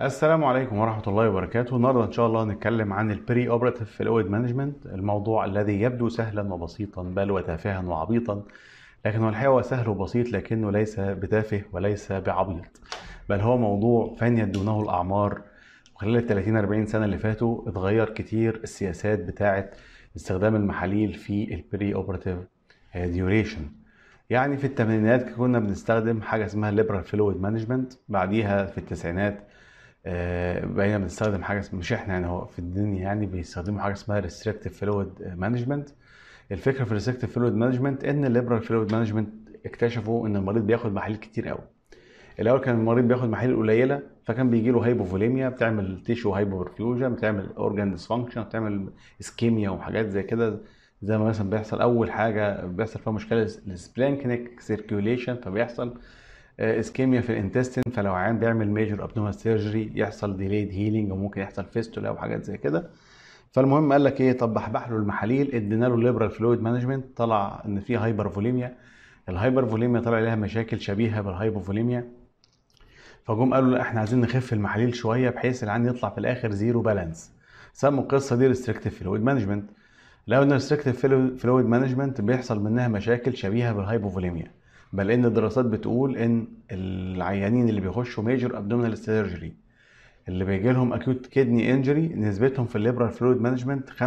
السلام عليكم ورحمة الله وبركاته النهاردة إن شاء الله هنتكلم عن البري اوبراتيف فلويد مانجمنت الموضوع الذي يبدو سهلا وبسيطا بل وتافها وعبيطا لكن هو الحقيقة هو سهل وبسيط لكنه ليس بتافه وليس بعبيط بل هو موضوع فان يدونه الأعمار وخلال ال 30 40 سنة اللي فاتوا اتغير كتير السياسات بتاعة استخدام المحاليل في البري اوبراتيف ديوريشن يعني في الثمانينات كنا بنستخدم حاجة اسمها ليبرال فلويد مانجمنت بعديها في التسعينات آه، بقينا بنستخدم حاجه اسمها مش احنا يعني هو في الدنيا يعني بيستخدموا حاجه اسمها ريستريكتيف فلويد مانجمنت الفكره في الريستريكتيف فلويد مانجمنت ان الليبرال فلويد مانجمنت اكتشفوا ان المريض بياخد محاليل كتير قوي الاول كان المريض بياخد محاليل قليله فكان بيجي له هايبوفوليميا بتعمل تيشو هايبوبرفيوجن بتعمل اورجان ديسفانكشن بتعمل اسكيميا وحاجات زي كده زي ما مثلا بيحصل اول حاجه بيحصل فيها مشكله السبلانكنيك سيركيوليشن فبيحصل اسكيميا في الانتستين فلو عيان بيعمل ميجر ابدومال سيرجري يحصل ديليد هيلينج وممكن يحصل فيستولا وحاجات زي كده فالمهم قال لك ايه طب بحبح له المحاليل ادينا له ليبرال فلويد مانجمنت طلع ان في هايبر فوليميا الهايبر فوليميا طلع لها مشاكل شبيهه بالهايبوفوليميا فجم قالوا لا احنا عايزين نخف المحاليل شويه بحيث العيان يطلع في الاخر زيرو بالانس سموا القصه دي ريستريكتيف فلويد مانجمنت لقوا ان ريستريكتيف فلويد مانجمنت بيحصل منها مشاكل شبيهه بالهايبوفوليميا بل ان الدراسات بتقول ان العيانين اللي بيخشوا ميجر ابدومينال سيرجري اللي بيجي لهم اكيوت كيدني انجري نسبتهم في الليبرال فلويد مانجمنت 5%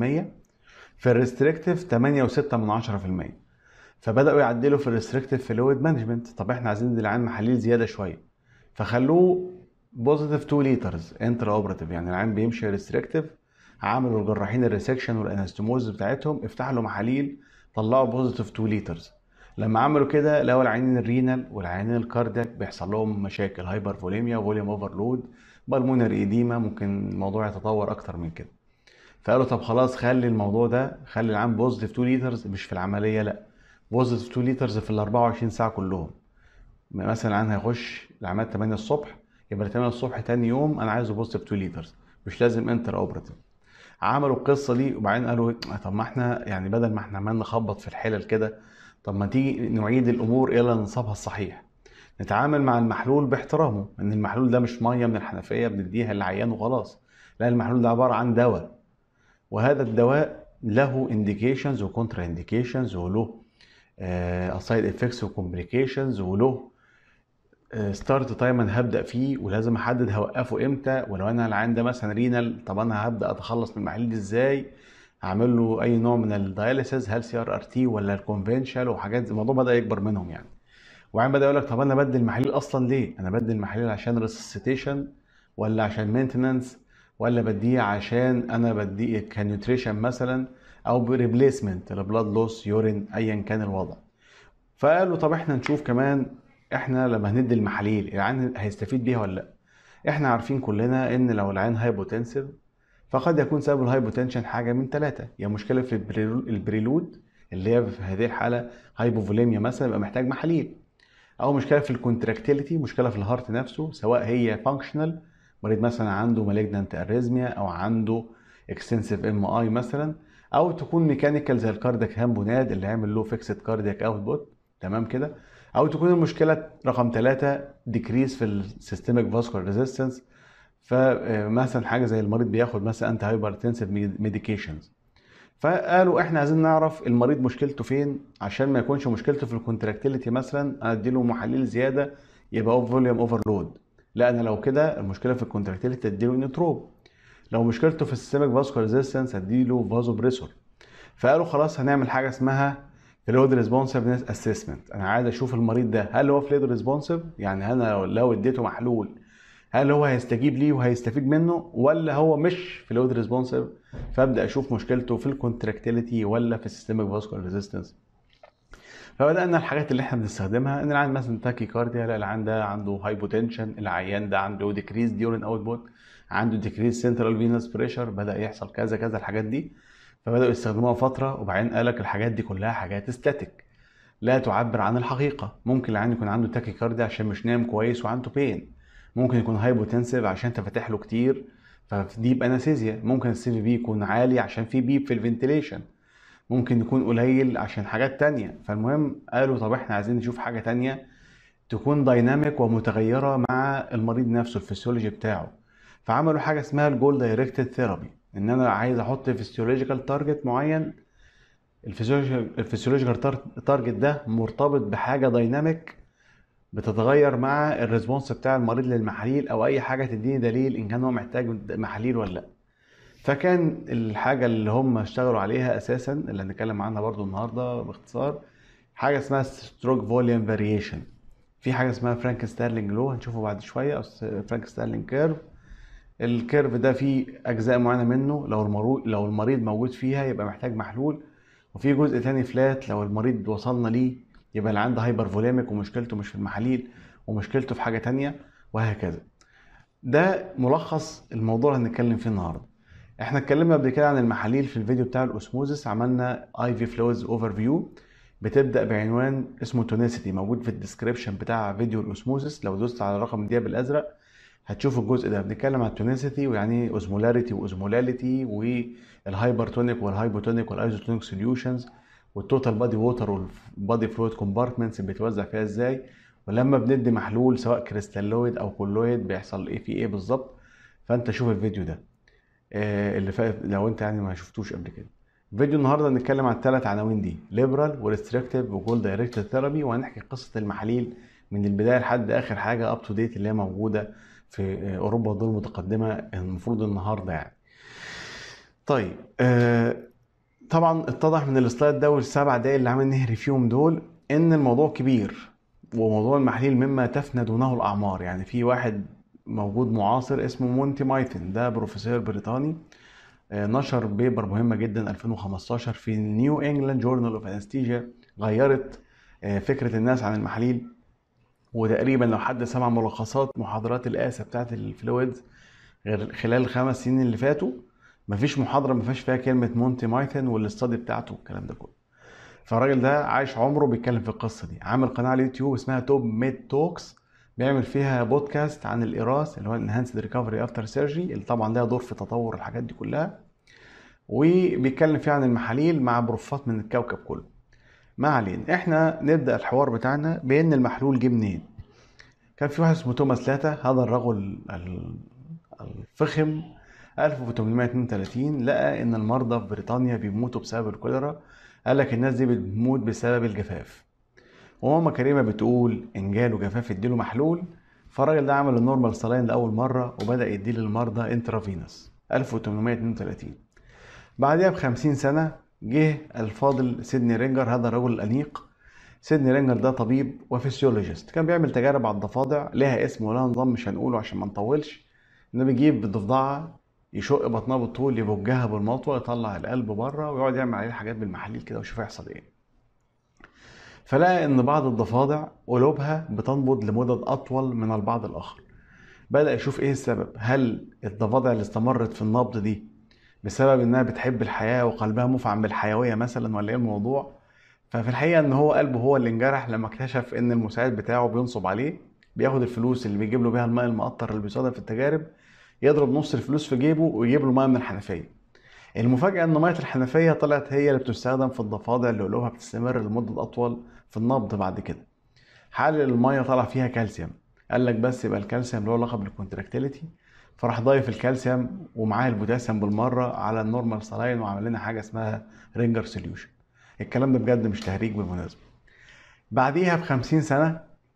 في الريستريكتيف 8.6 من 10% فبداوا يعدلوا في الريستريكتيف فلويد مانجمنت طب احنا عايزين ندي العيان محاليل زياده شويه فخلوه بوزيتيف 2 لترز انترا اوبراتيف يعني العيان بيمشي ريستريكتيف عملوا الجراحين الريسكشن والانستموز بتاعتهم افتح له محاليل طلعوا بوزيتيف 2 لترز لما عملوا كده لقوا العينين الرينال والعينين الكاردياك بيحصل لهم مشاكل هايبر فوليميا فوليوم اوفرلود بالمونر ايديما ممكن الموضوع يتطور اكتر من كده فقالوا طب خلاص خلي الموضوع ده خلي العام بوزيتيف 2 لترز مش في العمليه لا بوزيتيف 2 لترز في ال 24 ساعه كلهم مثلا العيان هيخش العمليه 8 الصبح يبقى 8 الصبح تاني يوم انا عايزه بوزيتيف 2 لترز مش لازم انتر اوبراتيف عملوا القصه دي وبعدين قالوا طب ما احنا يعني بدل ما احنا عمال نخبط في الحلل كده طب ما تيجي نعيد الامور الى نصابها الصحيح نتعامل مع المحلول باحترامه ان المحلول ده مش ميه من الحنفيه بنديها للعيان وخلاص لا المحلول ده عباره عن دواء وهذا الدواء له انديكيشنز وكونترا انديكيشنز وله سايد افكتس وكومبليكيشنز وله ستارت تايم انا هبدا فيه ولازم احدد هوقفه امتى ولو انا العيان ده مثلا رينال طب انا هبدا اتخلص من المحاليل دي ازاي هعمل له اي نوع من الداياليسيس هل سي ار ار تي ولا الكونفنشال وحاجات الموضوع بدا يكبر منهم يعني وبعدين بدا يقول لك طب انا بدي المحاليل اصلا ليه انا بدي المحاليل عشان ريسيتيشن ولا عشان مينتننس ولا بديه عشان انا بديه كنيوتريشن مثلا او بريبليسمنت لبلاد لوس يورين ايا كان الوضع فقالوا طب احنا نشوف كمان احنا لما هندي المحاليل العيان هيستفيد بيها ولا لا احنا عارفين كلنا ان لو العيان هايبوتنسيف فقد يكون سبب الهايبوتنشن حاجه من ثلاثه يا مشكله في البريلود اللي هي في هذه الحاله هايبوفوليميا مثلا يبقى محتاج محاليل او مشكله في الكونتراكتيليتي مشكله في الهارت نفسه سواء هي فانكشنال مريض مثلا عنده مالجنانت اريزميا او عنده اكستنسيف ام اي مثلا او تكون ميكانيكال زي الكاردياك هامبوناد اللي عامل له فيكسد كاردياك اوتبوت تمام كده او تكون المشكله رقم ثلاثة ديكريس في السيستميك فاسكولار ريزيستنس فمثلا حاجه زي المريض بياخد مثلا انتي هايبرتنسيف ميديكيشنز فقالوا احنا عايزين نعرف المريض مشكلته فين عشان ما يكونش مشكلته في الكونتراكتيليتي مثلا اديله محاليل زياده يبقى فوليوم اوفرلود لا انا لو كده المشكله في الكونتراكتيليتي اديله نيوتروب لو مشكلته في السيستميك فاسكولار ريزيستنس اديله فازو بريسور فقالوا خلاص هنعمل حاجه اسمها فلويد ريسبونسفنس اسسمنت انا عايز اشوف المريض ده هل هو فلويد ريسبونسيف يعني انا لو اديته محلول هل هو هيستجيب ليه وهيستفيد منه ولا هو مش فلويد ريسبونسيف فابدا اشوف مشكلته في الكونتراكتيليتي ولا في السيستميك فاسكولار ريزيستنس فبدانا الحاجات اللي احنا بنستخدمها ان العيان مثلا تاكي كارديا لا العيان ده عنده هايبوتنشن العيان ده عنده ديكريز ديورين اوتبوت عنده ديكريز سنترال فينوس بريشر بدا يحصل كذا كذا الحاجات دي فبداوا يستخدموها فتره وبعدين قال لك الحاجات دي كلها حاجات ستاتيك لا تعبر عن الحقيقه ممكن العيان يكون عنده تاكي كارديا عشان مش نايم كويس وعنده بين ممكن يكون هايبوتنسيف عشان انت فاتح له كتير فدي يبقى انستيزيا ممكن السي في بي يكون عالي عشان في بيب في الفنتيليشن ممكن يكون قليل عشان حاجات تانية فالمهم قالوا طب احنا عايزين نشوف حاجة تانية تكون دايناميك ومتغيره مع المريض نفسه الفسيولوجي بتاعه فعملوا حاجه اسمها الجول دايركتد ثيرابي ان انا عايز احط فيسيولوجيكال تارجت معين الفسيولوجيكال تارجت ده مرتبط بحاجه دايناميك بتتغير مع الريسبونس بتاع المريض للمحاليل او اي حاجه تديني دليل ان كان هو محتاج محاليل ولا لا فكان الحاجه اللي هم اشتغلوا عليها اساسا اللي هنتكلم عنها برضو النهارده باختصار حاجه اسمها ستروك فوليوم فاريشن في حاجه اسمها فرانك ستارلينج لو هنشوفه بعد شويه او فرانك ستارلينج كيرف الكيرف ده فيه اجزاء معينه منه لو المريض لو المريض موجود فيها يبقى محتاج محلول وفي جزء تاني فلات لو المريض وصلنا ليه يبقى اللي عنده هايبر فوليميك ومشكلته مش في المحاليل ومشكلته في حاجه تانية وهكذا ده ملخص الموضوع اللي هنتكلم فيه النهارده احنا اتكلمنا قبل كده عن المحاليل في الفيديو بتاع الاسموزس عملنا اي في فلويدز اوفر فيو بتبدا بعنوان اسمه تونيسيتي موجود في الديسكريبشن بتاع فيديو الاسموزس لو دوست على الرقم الدياب الازرق هتشوف الجزء ده بنتكلم عن التونيسيتي ويعني اوزمولاريتي واوزمولاليتي والهايبرتونيك والهايبوتونيك والايزوتونيك سوليوشنز والتوتال بادي ووتر والبادي فلويد كومبارتمنتس بيتوزع فيها ازاي ولما بندي محلول سواء كريستالويد او كولويد بيحصل ايه في ايه بالظبط فانت شوف الفيديو ده آه اللي فات لو انت يعني ما شفتوش قبل كده فيديو النهارده هنتكلم عن الثلاث عناوين دي ليبرال وريستريكتيف وجول دايركتد ثيرابي وهنحكي قصه المحاليل من البدايه لحد اخر حاجه اب تو ديت اللي هي موجوده في اوروبا والدول المتقدمه المفروض النهارده يعني طيب آه طبعا اتضح من السلايد ده والسبع دقايق اللي عمال نهري فيهم دول ان الموضوع كبير وموضوع المحاليل مما تفنى دونه الاعمار يعني في واحد موجود معاصر اسمه مونتي مايتن ده بروفيسور بريطاني نشر بيبر مهمه جدا 2015 في نيو انجلاند جورنال اوف انستيجيا غيرت فكره الناس عن المحاليل وتقريبا لو حد سمع ملخصات محاضرات الاسا بتاعت الفلويدز غير خلال الخمس سنين اللي فاتوا مفيش محاضره ما فيهاش فيها كلمه مونتي مايثن والاستادي بتاعته والكلام ده كله فالراجل ده عايش عمره بيتكلم في القصه دي عامل قناه على اليوتيوب اسمها توب ميد توكس بيعمل فيها بودكاست عن الايراس اللي هو انهانسد ريكفري افتر سيرجري اللي طبعا لها دور في تطور الحاجات دي كلها وبيتكلم فيها عن المحاليل مع بروفات من الكوكب كله ما علينا احنا نبدا الحوار بتاعنا بان المحلول جه منين كان في واحد اسمه توماس لاتا هذا الرجل الفخم 1832 لقى ان المرضى في بريطانيا بيموتوا بسبب الكوليرا قال لك الناس دي بتموت بسبب الجفاف وماما كريمه بتقول ان جاله جفاف اديله محلول فالراجل ده عمل النورمال سلاين لاول مره وبدا يديه للمرضى انترافينوس 1832 بعدها ب 50 سنه جه الفاضل سيدني رينجر هذا الرجل الانيق سيدني رينجر ده طبيب وفسيولوجيست كان بيعمل تجارب على الضفادع لها اسم ولها نظام مش هنقوله عشان ما نطولش انه بيجيب الضفدعه يشق بطنها بالطول يبجها بالمطوه يطلع القلب بره ويقعد يعمل عليه حاجات بالمحاليل كده ويشوف هيحصل ايه فلقى ان بعض الضفادع قلوبها بتنبض لمدد اطول من البعض الاخر بدا يشوف ايه السبب هل الضفادع اللي استمرت في النبض دي بسبب انها بتحب الحياه وقلبها مفعم بالحيويه مثلا ولا ايه الموضوع ففي الحقيقه ان هو قلبه هو اللي انجرح لما اكتشف ان المساعد بتاعه بينصب عليه بياخد الفلوس اللي بيجيب له بيها الماء المقطر اللي بيستخدم في التجارب يضرب نص الفلوس في جيبه ويجيب له ميه من الحنفيه المفاجاه ان ميه الحنفيه طلعت هي اللي بتستخدم في الضفادع اللي قلوبها بتستمر لمده اطول في النبض بعد كده حلل الميه طلع فيها كالسيوم قال لك بس يبقى الكالسيوم له علاقه بالكونتراكتيليتي فراح ضايف الكالسيوم ومعاه البوتاسيوم بالمره على النورمال سلاين وعمل لنا حاجه اسمها رينجر سوليوشن الكلام ده بجد مش تهريج بالمناسبه بعديها ب 50 سنه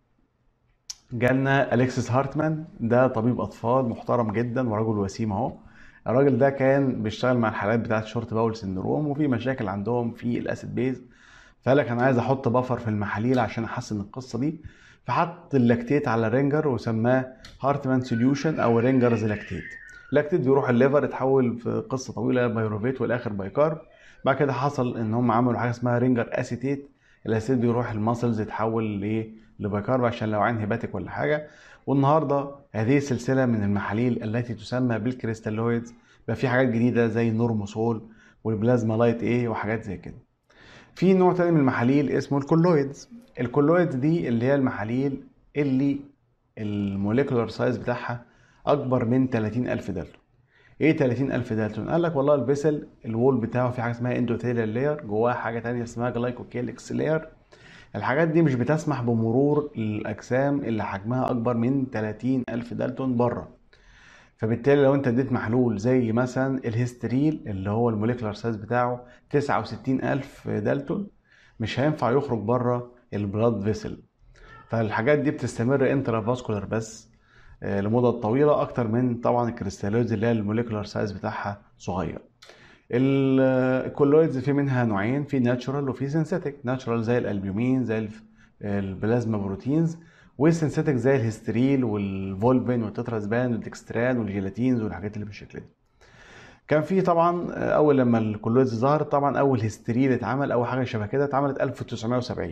جالنا اليكسيس هارتمان ده طبيب اطفال محترم جدا ورجل وسيم اهو الراجل ده كان بيشتغل مع الحالات بتاعه شورت باول سندروم وفي مشاكل عندهم في الاسيد بيز فقال لك انا عايز احط بفر في المحاليل عشان احسن القصه دي فحط اللاكتيت على رينجر وسماه هارتمان سوليوشن او رينجرز لاكتيت اللاكتيت بيروح الليفر يتحول في قصه طويله بايروفيت والاخر بايكارب بعد كده حصل ان هم عملوا حاجه اسمها رينجر اسيتيت الاسيد بيروح الماسلز يتحول لايه لبايكارب عشان لو عين هيباتيك ولا حاجه والنهارده هذه السلسله من المحاليل التي تسمى بالكريستالويدز بقى في حاجات جديده زي النورموسول والبلازما لايت ايه وحاجات زي كده في نوع تاني من المحاليل اسمه الكولويدز الكولويدز دي اللي هي المحاليل اللي الموليكولار سايز بتاعها اكبر من 30 الف دالتون ايه 30 الف دالتون قال لك والله البسل الوول بتاعه في حاجه اسمها اندوثيليال لاير جواها حاجه تانية اسمها جلايكوكيليكس لاير الحاجات دي مش بتسمح بمرور الاجسام اللي حجمها اكبر من 30 الف دالتون بره فبالتالي لو انت اديت محلول زي مثلا الهستريل اللي هو الموليكولار سايز بتاعه 69 الف دالتون مش هينفع يخرج بره البلاد فيسل فالحاجات دي بتستمر انترا فاسكولار بس آه، لمدة طويلة أكتر من طبعا الكريستالويدز اللي هي الموليكولار سايز بتاعها صغير الكولويدز في منها نوعين في ناتشورال وفي سينثيتك ناتشورال زي الالبيومين زي البلازما بروتينز والسينثيتك زي الهستريل والفولفين والتتراسبان والدكستران والجيلاتينز والحاجات اللي بالشكل ده كان في طبعا اول لما الكولويدز ظهرت طبعا اول هستريل اتعمل اول حاجه شبه كده اتعملت 1970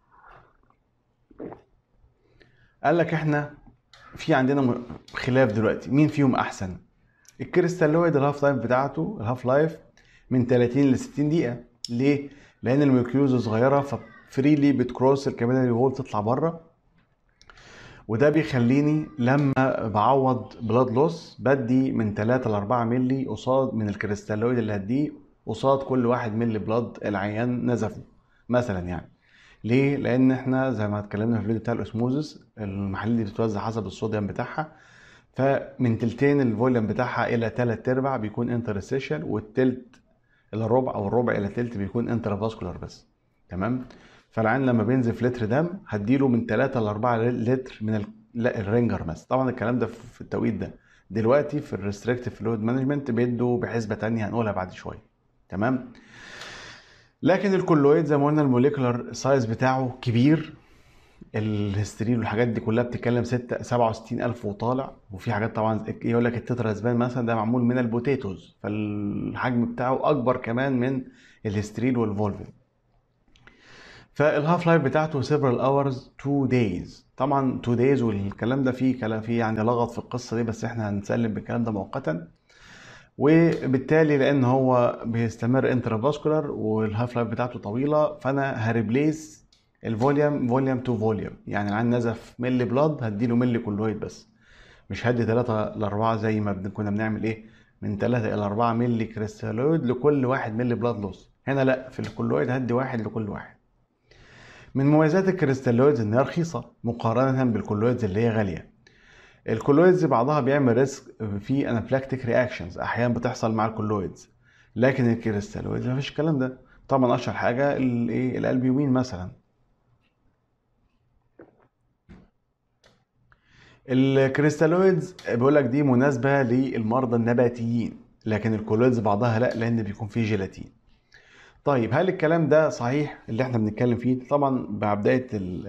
قال لك احنا في عندنا خلاف دلوقتي مين فيهم احسن الكريستالويد الهاف لايف بتاعته الهاف لايف من 30 ل 60 دقيقه ليه لان الميوكيوز صغيره ففريلي بتكروس الكابيلاري وول تطلع بره وده بيخليني لما بعوض بلاد لوس بدي من 3 ل 4 مللي قصاد من الكريستالويد اللي هديه قصاد كل واحد مللي بلاد العيان نزفه مثلا يعني ليه؟ لأن احنا زي ما اتكلمنا في الفيديو بتاع الأسموزس المحاليل دي بتتوزع حسب الصوديوم بتاعها فمن تلتين الفوليوم بتاعها إلى تلات أرباع بيكون انترستيشن والتلت إلى الربع أو الربع إلى تلت بيكون انترافاسكولار بس تمام؟ فالعين لما بينزف لتر دم هديله من 3 ل 4 لتر من ال... لا الرينجر بس طبعا الكلام ده في التوقيت ده دلوقتي في الريستريكتيف فلويد مانجمنت بيدوا بحسبه تانية هنقولها بعد شويه تمام لكن الكولويد زي ما قلنا الموليكولار سايز بتاعه كبير الهسترين والحاجات دي كلها بتتكلم 6 67 الف وطالع وفي حاجات طبعا يقول لك التترازبان مثلا ده معمول من البوتيتوز فالحجم بتاعه اكبر كمان من الهسترين والفولفين فالهاف لايف بتاعته سيفرال اورز 2 دايز طبعا 2 دايز والكلام ده فيه كلام فيه يعني لغط في القصه دي بس احنا هنسلم بالكلام ده مؤقتا وبالتالي لان هو بيستمر انترافاسكولار والهاف لايف بتاعته طويله فانا هريبليس الفوليوم فوليوم تو فوليوم يعني العين نزف ملي بلاد هديله ملي كلويد بس مش هدي 3 ل 4 زي ما كنا بنعمل ايه من 3 الى 4 ملي كريستالويد لكل واحد ملي بلاد لوس هنا لا في الكلويد هدي واحد لكل واحد من مميزات الكريستالويدز انها رخيصه مقارنه بالكلويدز اللي هي غاليه الكولويدز بعضها بيعمل ريسك في انافلاكتيك رياكشنز احيانا بتحصل مع الكولويدز لكن الكريستالويدز مفيش الكلام ده طبعا اشهر حاجه الايه الالبيومين مثلا الكريستالويدز بيقول لك دي مناسبه للمرضى النباتيين لكن الكولويدز بعضها لا لان بيكون فيه جيلاتين طيب هل الكلام ده صحيح اللي احنا بنتكلم فيه طبعا مع بدايه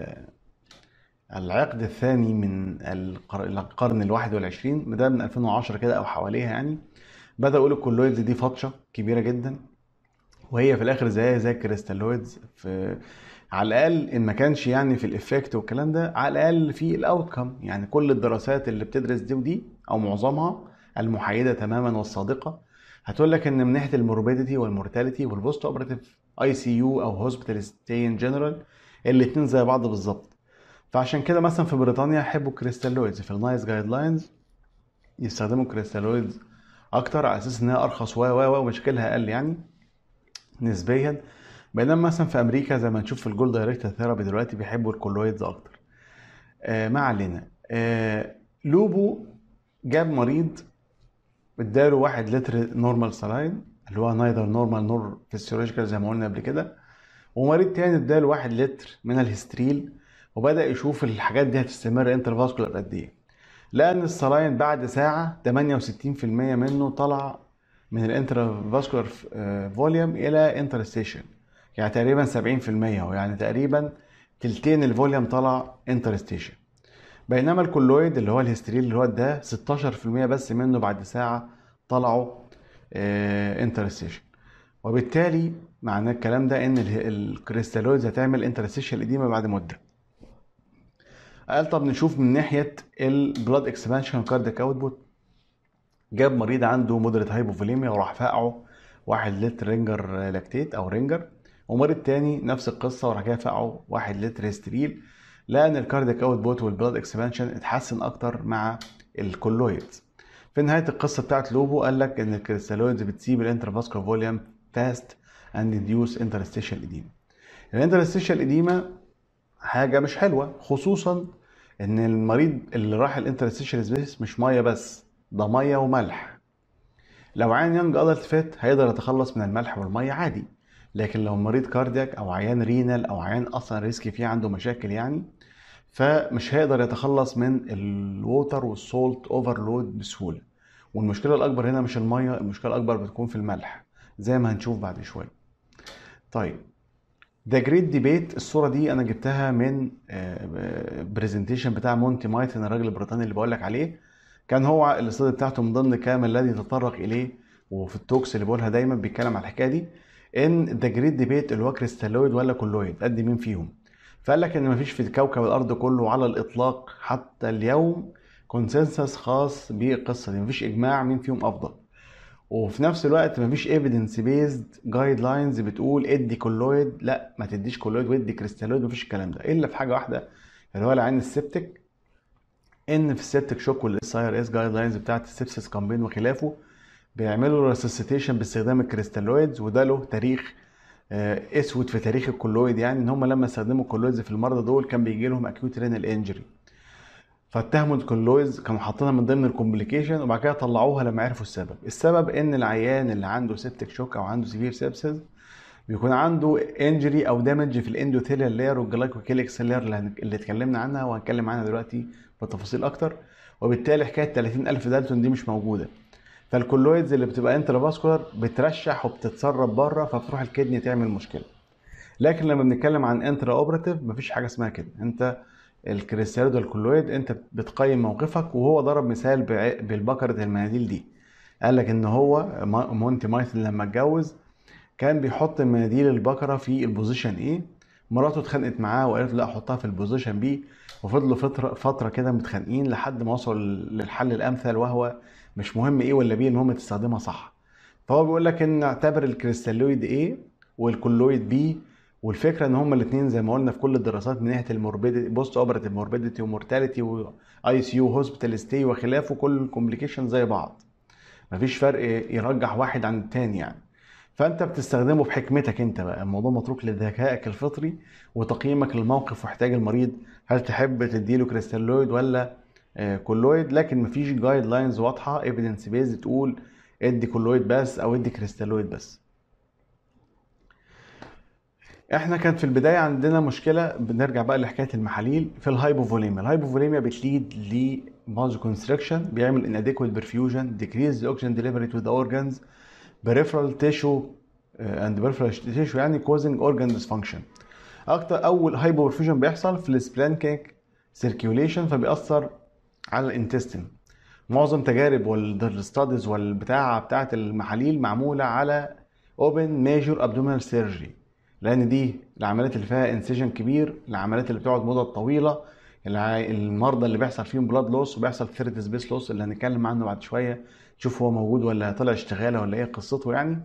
العقد الثاني من القرن الواحد والعشرين ده من 2010 كده او حواليها يعني بدا يقول الكولويدز دي فتشه كبيره جدا وهي في الاخر زي زي الكريستالويدز في على الاقل ان ما كانش يعني في الافكت والكلام ده على الاقل في الاوتكم يعني كل الدراسات اللي بتدرس دي ودي او معظمها المحايده تماما والصادقه هتقول لك ان من ناحيه الموربيديتي والمورتاليتي والبوست اوبراتيف اي سي يو او هوسبيتال ستي ان جنرال الاثنين زي بعض بالظبط فعشان كده مثلا في بريطانيا يحبوا كريستالويدز في النايس جايد لاينز يستخدموا كريستالويدز اكتر على اساس انها ارخص و و ومشاكلها اقل يعني نسبيا بينما مثلا في امريكا زي ما نشوف في الجول دايركت ثيرابي دلوقتي بيحبوا الكولويدز اكتر آه ما علينا آه لوبو جاب مريض اداله واحد لتر نورمال سلاين اللي هو نايدر نورمال نور فيسيولوجيكال زي ما قلنا قبل كده ومريض تاني اداله واحد لتر من الهستريل وبدا يشوف الحاجات دي هتستمر انترفاسكولار قد ايه لان الصلاين بعد ساعه 68% منه طلع من الانترفاسكولار فوليوم الى انترستيشن يعني تقريبا 70% ويعني تقريبا تلتين الفوليوم طلع انترستيشن بينما الكولويد اللي هو الهستريل اللي هو ده 16% بس منه بعد ساعه طلعوا انترستيشن وبالتالي معنى الكلام ده ان الكريستالويدز هتعمل انترستيشن القديمه بعد مده قال طب نشوف من ناحيه البلاد اكسبانشن كاردياك اوتبوت جاب مريض عنده مودريت هايبوفوليميا وراح فاقعه واحد لتر رينجر لاكتيت او رينجر ومريض تاني نفس القصه وراح جاي فاقعه واحد لتر هيستريل لان الكاردياك اوتبوت والبلاد اكسبانشن اتحسن اكتر مع الكولويدز في نهايه القصه بتاعت لوبو قال لك ان الكريستالويدز بتسيب الانترفاسكولار فوليوم فاست اند انديوس انترستيشال اديما الانترستيشال اديما حاجه مش حلوه خصوصا ان المريض اللي راح الانترستيشال سبيس مش ميه بس ده ميه وملح لو عيان يانج ادلت فات هيقدر يتخلص من الملح والميه عادي لكن لو مريض كاردياك او عيان رينال او عيان اصلا ريسكي فيه عنده مشاكل يعني فمش هيقدر يتخلص من الووتر والسولت اوفرلود بسهوله والمشكله الاكبر هنا مش الميه المشكله الاكبر بتكون في الملح زي ما هنشوف بعد شويه طيب ذا جريت ديبيت الصوره دي انا جبتها من برزنتيشن بتاع مونتي مايتن الراجل البريطاني اللي بقول لك عليه كان هو الاستاذ بتاعته من ضمن الكلام الذي تطرق اليه وفي التوكس اللي بقولها دايما بيتكلم على الحكايه دي ان ذا جريت ديبيت اللي هو كريستالويد ولا كولويد قد مين فيهم فقال لك ان مفيش في كوكب الارض كله على الاطلاق حتى اليوم كونسنسس خاص بالقصه دي مفيش اجماع مين فيهم افضل وفي نفس الوقت مفيش ايفيدنس بيزد جايد لاينز بتقول ادي كولويد لا ما تديش كولويد وادي كريستالويد مفيش الكلام ده الا في حاجه واحده اللي هو العين السبتك ان في السبتك شوك والاس اي ار اس جايد لاينز بتاعت السبسس كامبين وخلافه بيعملوا ريسسيتيشن باستخدام الكريستالويدز وده له تاريخ اسود في تاريخ الكولويد يعني ان هم لما استخدموا الكولويدز في المرضى دول كان بيجي لهم اكيوت رينال انجري فاتهموا الكولويدز كانوا حاطينها من ضمن الكومبليكيشن وبعد كده طلعوها لما عرفوا السبب السبب ان العيان اللي عنده سيبتك شوك او عنده سيفير سيبسز بيكون عنده انجري او دامج في الاندوثيليال لاير والجلايكوكيليكس لاير اللي اتكلمنا عنها وهنتكلم عنها دلوقتي بتفاصيل اكتر وبالتالي حكايه 30000 دالتون دي مش موجوده فالكولويدز اللي بتبقى انترافاسكولار بترشح وبتتسرب بره فبتروح الكدني تعمل مشكله لكن لما بنتكلم عن انترا اوبراتيف مفيش حاجه اسمها كده انت الكريستالويد والكولويد انت بتقيم موقفك وهو ضرب مثال بالبكره المناديل دي قال لك ان هو مونتي مايثن لما اتجوز كان بيحط مناديل البكره في البوزيشن ايه مراته اتخانقت معاه وقالت له لا حطها في البوزيشن بي وفضلوا فتره فتره كده متخانقين لحد ما وصلوا للحل الامثل وهو مش مهم ايه ولا بي المهم تستخدمها صح فهو بيقول لك ان اعتبر الكريستالويد ايه والكولويد بي والفكره ان هما الاثنين زي ما قلنا في كل الدراسات من ناحيه الموربيديتي بوست اوبراتيف موربيديتي ومورتاليتي واي سي يو هوسبيتال ستي وخلافه كل الكومبليكيشن زي بعض مفيش فرق يرجح واحد عن التاني يعني فانت بتستخدمه بحكمتك انت بقى الموضوع متروك لذكائك الفطري وتقييمك للموقف واحتياج المريض هل تحب تديله كريستالويد ولا كولويد لكن مفيش جايد لاينز واضحه ايفيدنس بيز تقول ادي كولويد بس او ادي كريستالويد بس احنا كانت في البدايه عندنا مشكله بنرجع بقى لحكايه المحاليل في الهايبوفوليميا الهايبوفوليميا بتليد لمازو كونستريكشن بيعمل inadequate perfusion decrease the oxygen delivery to the organs peripheral tissue and peripheral tissue يعني causing organ dysfunction اكتر اول هايبو برفيوجن بيحصل في السبلانكيك سيركيوليشن فبيأثر على الانتستين معظم تجارب والستاديز والبتاعه بتاعه المحاليل معموله على اوبن ميجور ابدومينال سيرجري لان دي العمليات اللي فيها انسيجن كبير العمليات اللي بتقعد مده طويله المرضى اللي بيحصل فيهم بلاد لوس وبيحصل ثيرد سبيس لوس اللي هنتكلم عنه بعد شويه تشوف هو موجود ولا طلع اشتغاله ولا ايه قصته يعني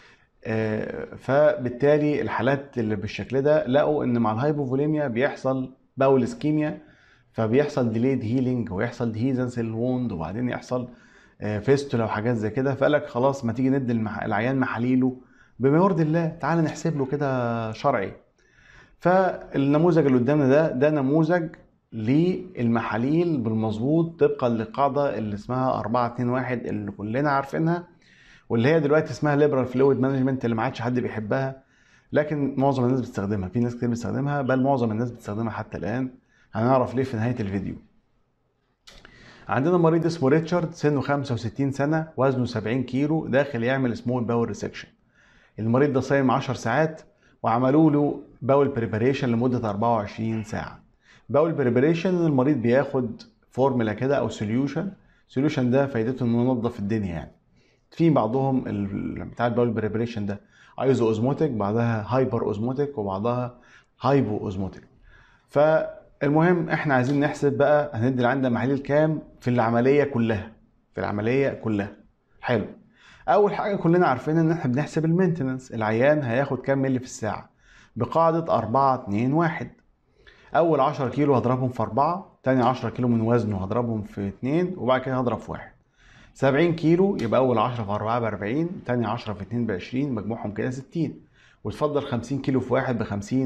فبالتالي الحالات اللي بالشكل ده لقوا ان مع الهايبوفوليميا بيحصل باول اسكيميا فبيحصل ديليد هيلينج ويحصل ديهيزنس الووند وبعدين يحصل فيستولا وحاجات زي كده فقال لك خلاص ما تيجي ندي العيان محاليله بما يرضي الله تعال نحسب له كده شرعي فالنموذج اللي قدامنا ده ده نموذج للمحاليل بالمظبوط طبقا للقاعده اللي اسمها 4 2 1 اللي كلنا عارفينها واللي هي دلوقتي اسمها ليبرال فلويد مانجمنت اللي ما عادش حد بيحبها لكن معظم الناس بتستخدمها في ناس كتير بتستخدمها بل معظم الناس بتستخدمها حتى الان هنعرف ليه في نهايه الفيديو عندنا مريض اسمه ريتشارد سنه 65 سنه وزنه 70 كيلو داخل يعمل سمول باور ريسكشن المريض ده صايم 10 ساعات وعملوا له باول بريباريشن لمده 24 ساعه باول بريباريشن المريض بياخد فورمولا كده او سوليوشن سوليوشن ده فايدته انه ينظف الدنيا يعني في بعضهم بتاع الباول بريباريشن ده ايزو اوزموتيك بعدها هايبر اوزموتيك وبعدها هايبو اوزموتيك فالمهم احنا عايزين نحسب بقى هندي عندنا محاليل كام في العمليه كلها في العمليه كلها حلو اول حاجه كلنا عارفين ان احنا بنحسب المينتنس العيان هياخد كام ملي في الساعه بقاعده 4 2 1 اول 10 كيلو هضربهم في 4 تاني 10 كيلو من وزنه هضربهم في 2 وبعد كده هضرب في 1 70 كيلو يبقى اول 10 في 4 ب 40 تاني 10 في 2 ب 20 مجموعهم كده 60 وتفضل 50 كيلو في واحد ب 50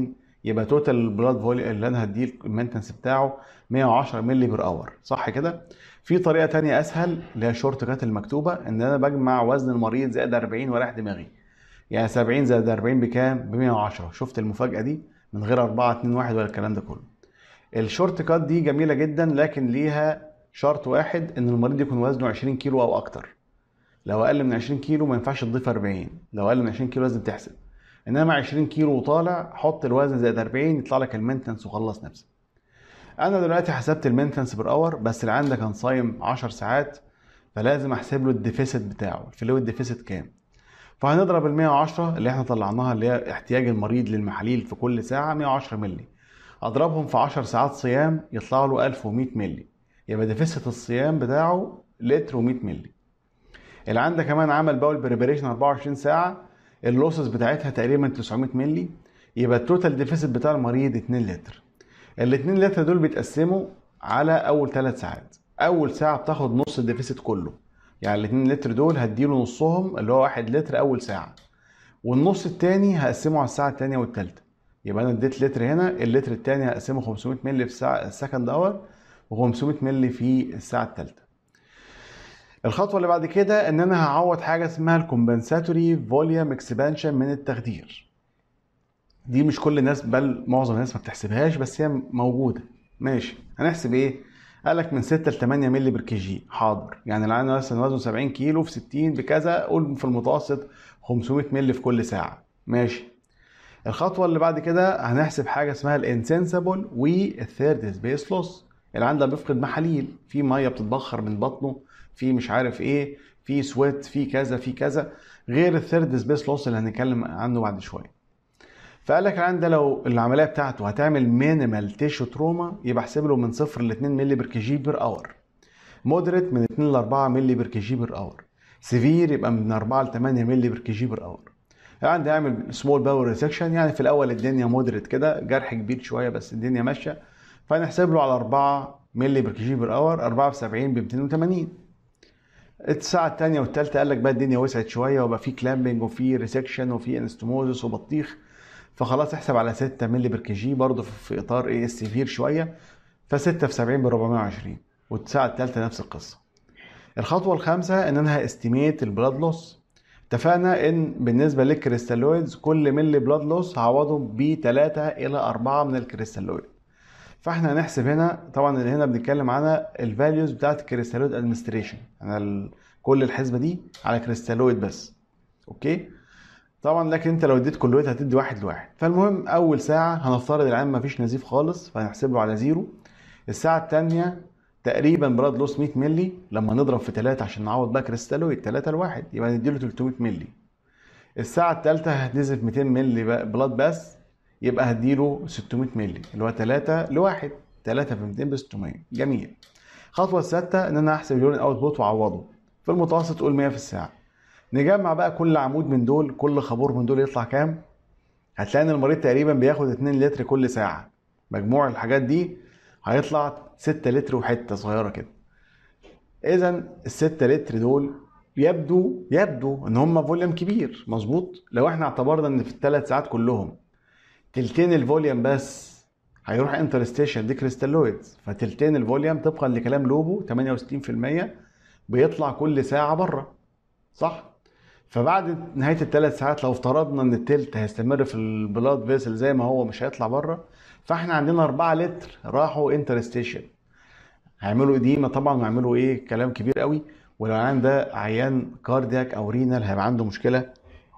يبقى توتال البلاد فوليوم اللي انا هديه المينتنس بتاعه 110 مللي بير اور صح كده في طريقه تانية اسهل اللي هي الشورت كات المكتوبه ان انا بجمع وزن المريض زائد 40 ورايح دماغي يعني 70 زائد 40 بكام ب 110 شفت المفاجاه دي من غير 4 2 1 ولا الكلام ده كله الشورت كات دي جميله جدا لكن ليها شرط واحد ان المريض يكون وزنه 20 كيلو او اكتر لو اقل من 20 كيلو ما ينفعش تضيف 40 لو اقل من 20 كيلو لازم تحسب انما 20 كيلو وطالع حط الوزن زائد 40 يطلع لك المينتنس وخلص نفسك انا دلوقتي حسبت المينتنس بير اور بس اللي عندك كان صايم 10 ساعات فلازم احسب له الديفيسيت بتاعه الفلويد ديفيسيت كام فهنضرب ال 110 اللي احنا طلعناها اللي هي احتياج المريض للمحاليل في كل ساعه 110 مللي اضربهم في 10 ساعات صيام يطلع له 1100 مللي يبقى ديفيسيت الصيام بتاعه لتر و100 مللي اللي عندك كمان عمل باول بريبريشن 24 ساعه اللوسز بتاعتها تقريبا 900 مللي يبقى التوتال ديفيسيت بتاع المريض 2 لتر ال 2 لتر دول بيتقسموا على اول 3 ساعات اول ساعه بتاخد نص الديفيسيت كله يعني ال 2 لتر دول هديله نصهم اللي هو 1 لتر اول ساعه والنص التاني هقسمه على الساعه التانيه والتالته يبقى انا اديت لتر هنا اللتر التاني هقسمه 500 مللي في الساعه السكند اور و500 مللي في الساعه التالته الخطوه اللي بعد كده ان انا هعوض حاجه اسمها الكومبنساتوري فوليوم اكسبانشن من التخدير دي مش كل الناس بل معظم الناس ما بتحسبهاش بس هي موجوده ماشي هنحسب ايه قال لك من 6 ل 8 مللي بر كي جي حاضر يعني لو انا مثلا وزنه 70 كيلو في 60 بكذا قول في المتوسط 500 مللي في كل ساعه ماشي الخطوه اللي بعد كده هنحسب حاجه اسمها الانسنسبل والثيرد سبيس لوس اللي عنده بيفقد محاليل في ميه بتتبخر من بطنه في مش عارف ايه في سويت في كذا في كذا غير الثيرد سبيس لوس اللي هنتكلم عنه بعد شويه فقال لك العيان ده لو العمليه بتاعته هتعمل مينيمال تيشو تروما يبقى احسب له من 0 ل 2 مللي بر كي جي بير اور مودريت من 2 ل 4 مللي بر كي جي بير اور سيفير يبقى من 4 ل 8 مللي بر كي جي بير اور العيان ده يعمل سمول باور ريسكشن يعني في الاول الدنيا مودريت كده جرح كبير شويه بس الدنيا ماشيه فنحسب له على 4 مللي بر كي جي بير اور 4 في 70 ب 280 الساعة الثانية والثالثة قال لك بقى الدنيا وسعت شوية وبقى في كلامبنج وفي ريسكشن وفي انستموزس وبطيخ فخلاص احسب على 6 مللي بر كي جي برضه في اطار ايه السيفير شويه ف6 في 70 ب 420 والساعه الثالثه نفس القصه الخطوه الخامسه ان انا هاستيميت البلاد لوس اتفقنا ان بالنسبه للكريستالويدز كل ملي بلاد لوس هعوضه ب 3 الى 4 من الكريستالويد فاحنا هنحسب هنا طبعا اللي هنا بنتكلم على الفاليوز بتاعت الكريستالويد ادمنستريشن انا كل الحسبه دي على كريستالويد بس اوكي طبعا لكن انت لو اديت كلويت هتدي واحد لواحد فالمهم اول ساعه هنفترض العام مفيش نزيف خالص فهنحسب له على زيرو الساعه الثانيه تقريبا براد لوس 100 مللي لما نضرب في 3 عشان نعوض بقى كريستالويد 3 لواحد يبقى نديله 300 مللي الساعه الثالثه هتنزف 200 مللي بلاد بس يبقى هديله 600 مللي اللي هو 3 لواحد 3 في 200 ب 600 جميل الخطوه السادسه ان انا احسب اليورين اوت بوت واعوضه في المتوسط قول 100 في الساعه نجمع بقى كل عمود من دول كل خابور من دول يطلع كام هتلاقي ان المريض تقريبا بياخد 2 لتر كل ساعه مجموع الحاجات دي هيطلع 6 لتر وحته صغيره كده اذا ال 6 لتر دول يبدو يبدو ان هم فوليوم كبير مظبوط لو احنا اعتبرنا ان في الثلاث ساعات كلهم تلتين الفوليوم بس هيروح انترستيشن دي كريستالويدز فتلتين الفوليوم طبقا لكلام لوبو 68% بيطلع كل ساعه بره صح فبعد نهايه الثلاث ساعات لو افترضنا ان التلت هيستمر في البلاد فيسل زي ما هو مش هيطلع بره فاحنا عندنا 4 لتر راحوا انترستيشن هيعملوا اديمه طبعا ويعملوا ايه كلام كبير قوي ولو العيان ده عيان كاردياك او رينال هيبقى عنده مشكله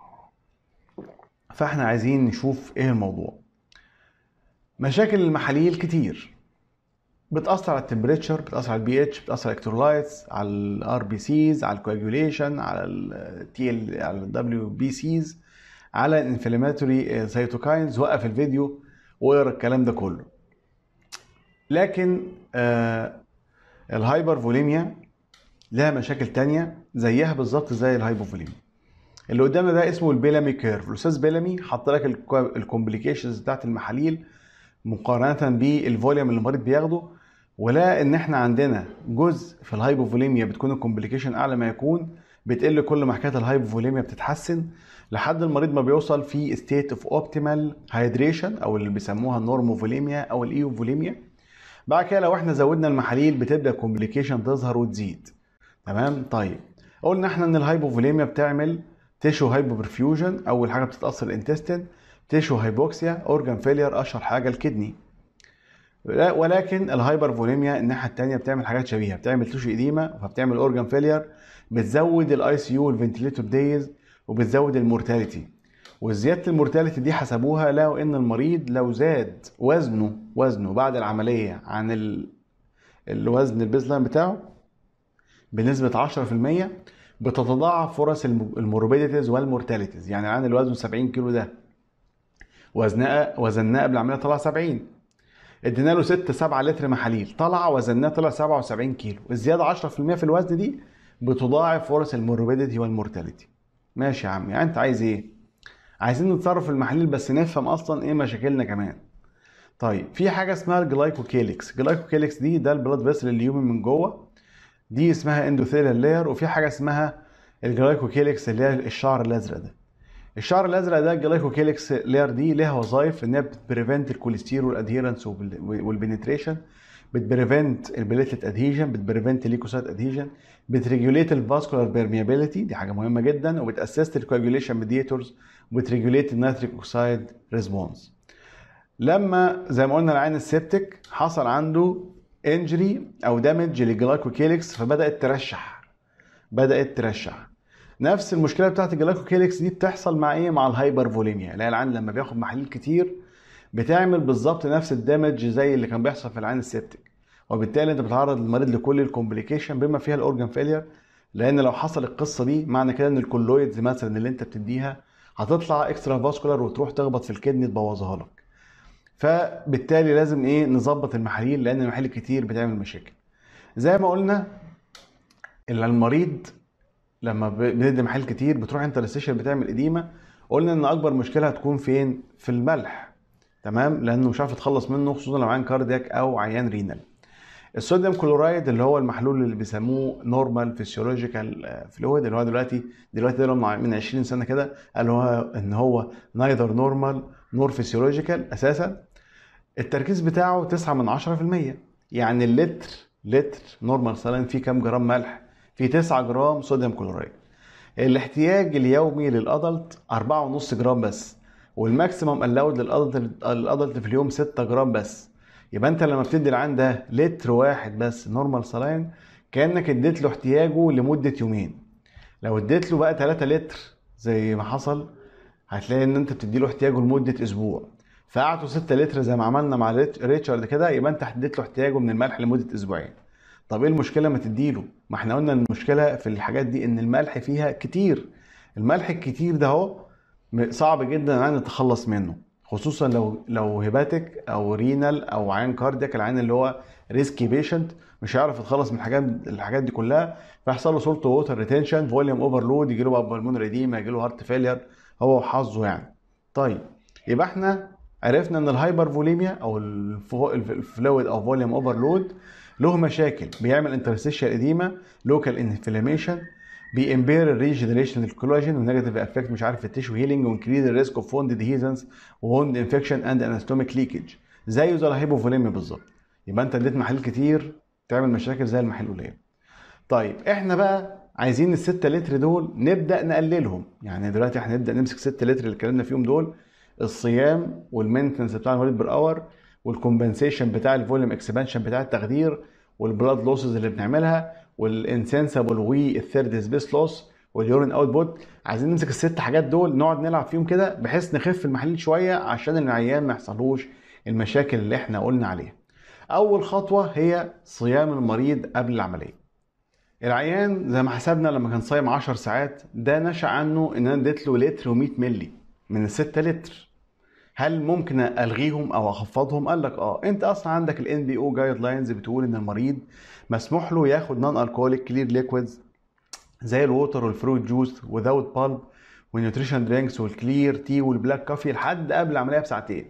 فاحنا عايزين نشوف ايه الموضوع مشاكل المحاليل كتير بتاثر على التمبريتشر بتاثر على البي اتش بتاثر على الالكترولايتس على الار بي سيز على الكواجوليشن على التي ال على الدبليو بي سيز على الانفلاماتوري سيتوكاينز وقف الفيديو واقرا الكلام ده كله لكن آه الهايبر فوليميا لها مشاكل تانية زيها بالظبط زي الهايبوفوليميا اللي قدامنا ده اسمه البيلامي كيرف الاستاذ بيلامي حط لك الكومبليكيشنز بتاعت المحاليل مقارنه بالفوليوم اللي المريض بياخده ولا ان احنا عندنا جزء في الهايبوفوليميا بتكون الكومبليكيشن اعلى ما يكون بتقل كل ما حكايه الهايبوفوليميا بتتحسن لحد المريض ما بيوصل في ستيت اوف اوبتيمال هايدريشن او اللي بيسموها النورموفوليميا او الايوفوليميا بعد كده لو احنا زودنا المحاليل بتبدا كومبليكيشن تظهر وتزيد تمام طيب قلنا احنا ان الهايبوفوليميا بتعمل تيشو هايبوبرفيوجن اول حاجه بتتاثر الانتستين تيشو هايبوكسيا اورجان فيلير اشهر حاجه الكدني ولكن الهايبر فوليميا الناحيه الثانيه بتعمل حاجات شبيهه بتعمل تيشو اديما فبتعمل اورجان فيلير بتزود الاي سي يو والفنتليتور دايز وبتزود المورتاليتي وزياده المورتاليتي دي حسبوها لقوا ان المريض لو زاد وزنه وزنه بعد العمليه عن ال... الوزن البيز لاين بتاعه بنسبه 10% بتتضاعف فرص الموربيديتيز والمورتاليتيز يعني العين اللي وزنه 70 كيلو ده وزنها وزناه قبل العمليه طلع 70 ادينا له 6 7 لتر محاليل طلع وزناه طلع 77 كيلو الزياده 10% في الوزن دي بتضاعف فرص الموربيديتي والمورتاليتي ماشي يا عم يعني انت عايز ايه عايزين نتصرف في المحاليل بس نفهم اصلا ايه مشاكلنا كمان طيب في حاجه اسمها الجلايكوكيليكس الجلايكوكيليكس دي ده البلاد فيسل اليومي من جوه دي اسمها اندوثيليال لاير وفي حاجه اسمها الجلايكوكيليكس اللي هي الشعر الازرق ده الشعر الازرق ده الجلايكوكيليكس لاير دي ليها وظائف ان هي بتبريفنت الكوليسترول ادهيرنس والبنتريشن بتبريفنت البليتلت ادهيجن بتبريفنت الليكوسايت ادهيجن بتريجوليت الفاسكولار بيرميابيليتي دي حاجه مهمه جدا وبتاسست الكواجوليشن ميديتورز وبتريجوليت النيتريك اوكسايد ريسبونس لما زي ما قلنا العين السبتك حصل عنده انجري او دامج للجلايكوكيليكس فبدات ترشح بدات ترشح نفس المشكله بتاعت الجلايكوكيليكس دي بتحصل مع ايه مع الهايبر فوليميا اللي هي العين لما بياخد محاليل كتير بتعمل بالظبط نفس الدمج زي اللي كان بيحصل في العين السبتك وبالتالي انت بتعرض المريض لكل الكومبليكيشن بما فيها الاورجان فيلير لان لو حصل القصه دي معنى كده ان الكولويدز مثلا اللي انت بتديها هتطلع اكسترا فاسكولار وتروح تخبط في الكدني تبوظها لك فبالتالي لازم ايه نظبط المحاليل لان المحاليل كتير بتعمل مشاكل زي ما قلنا المريض لما بندي محاليل كتير بتروح انت للسيشن بتعمل اديمه قلنا ان اكبر مشكله هتكون فين في الملح تمام لانه مش عارف يتخلص منه خصوصا لو عيان كاردياك او عيان رينال الصوديوم كلورايد اللي هو المحلول اللي بيسموه نورمال فيسيولوجيكال فلويد اللي هو دلوقتي دلوقتي ده من 20 سنه كده قال هو ان هو نايذر نورمال نور فيسيولوجيكال اساسا التركيز بتاعه 9 من 10% يعني اللتر لتر نورمال سالين فيه كام جرام ملح فيه 9 جرام صوديوم كلورايد الاحتياج اليومي للادلت 4.5 جرام بس والماكسيمم الاود للادلت الادلت في اليوم 6 جرام بس يبقى انت لما بتدي العين ده لتر واحد بس نورمال سلاين كانك اديت له احتياجه لمده يومين لو اديت له بقى 3 لتر زي ما حصل هتلاقي ان انت بتدي له احتياجه لمده اسبوع فقعدوا 6 لتر زي ما عملنا مع ريتشارد كده يبقى انت اديت له احتياجه من الملح لمده اسبوعين طب ايه المشكله ما تديله ما احنا قلنا المشكله في الحاجات دي ان الملح فيها كتير الملح الكتير ده اهو صعب جدا ان نتخلص منه خصوصا لو لو هيباتيك او رينال او عين كاردياك العين اللي هو ريسكي بيشنت مش هيعرف يتخلص من الحاجات الحاجات دي كلها فيحصل له سولت ووتر ريتنشن فوليوم اوفرلود يجي له بالمون ريديما يجي له هارت فيلير هو وحظه يعني طيب يبقى احنا عرفنا ان الهايبر فوليميا او الفلويد او فوليوم اوفرلود له مشاكل بيعمل انترستيشال اديما لوكال انفلاميشن بيمبير الريجنريشن الكولاجين ونيجاتيف افكت مش عارف التيشو هيلينج وانكريز الريسك اوف ووند ديهيزنس ووند انفكشن اند انستوميك ليكج زيه زي الهيبوفوليميا بالظبط يبقى انت اديت محاليل كتير تعمل مشاكل زي المحاليل القليله طيب احنا بقى عايزين ال 6 لتر دول نبدا نقللهم يعني دلوقتي احنا نبدا نمسك 6 لتر اللي اتكلمنا فيهم دول الصيام والمينتنس بتاع المريض بير اور والكومبنسيشن بتاع الفوليوم اكسبانشن بتاع التخدير والبلاد لوسز اللي بنعملها والانسنسبل والثيرد سبيس لوس واليورين اوت بوت عايزين نمسك الست حاجات دول نقعد نلعب فيهم كده بحيث نخف المحاليل شويه عشان العيان ما يحصلوش المشاكل اللي احنا قلنا عليها اول خطوه هي صيام المريض قبل العمليه العيان زي ما حسبنا لما كان صايم 10 ساعات ده نشا عنه ان انا اديت له لتر و100 مللي من ال 6 لتر هل ممكن الغيهم او اخفضهم قال لك اه انت اصلا عندك الان بي او جايد لاينز بتقول ان المريض مسموح له ياخد نون الكوليك كلير ليكويدز زي الووتر والفروت جوس وذاوت بالب والنيوتريشن درينكس والكلير تي والبلاك كافي لحد قبل العمليه بساعتين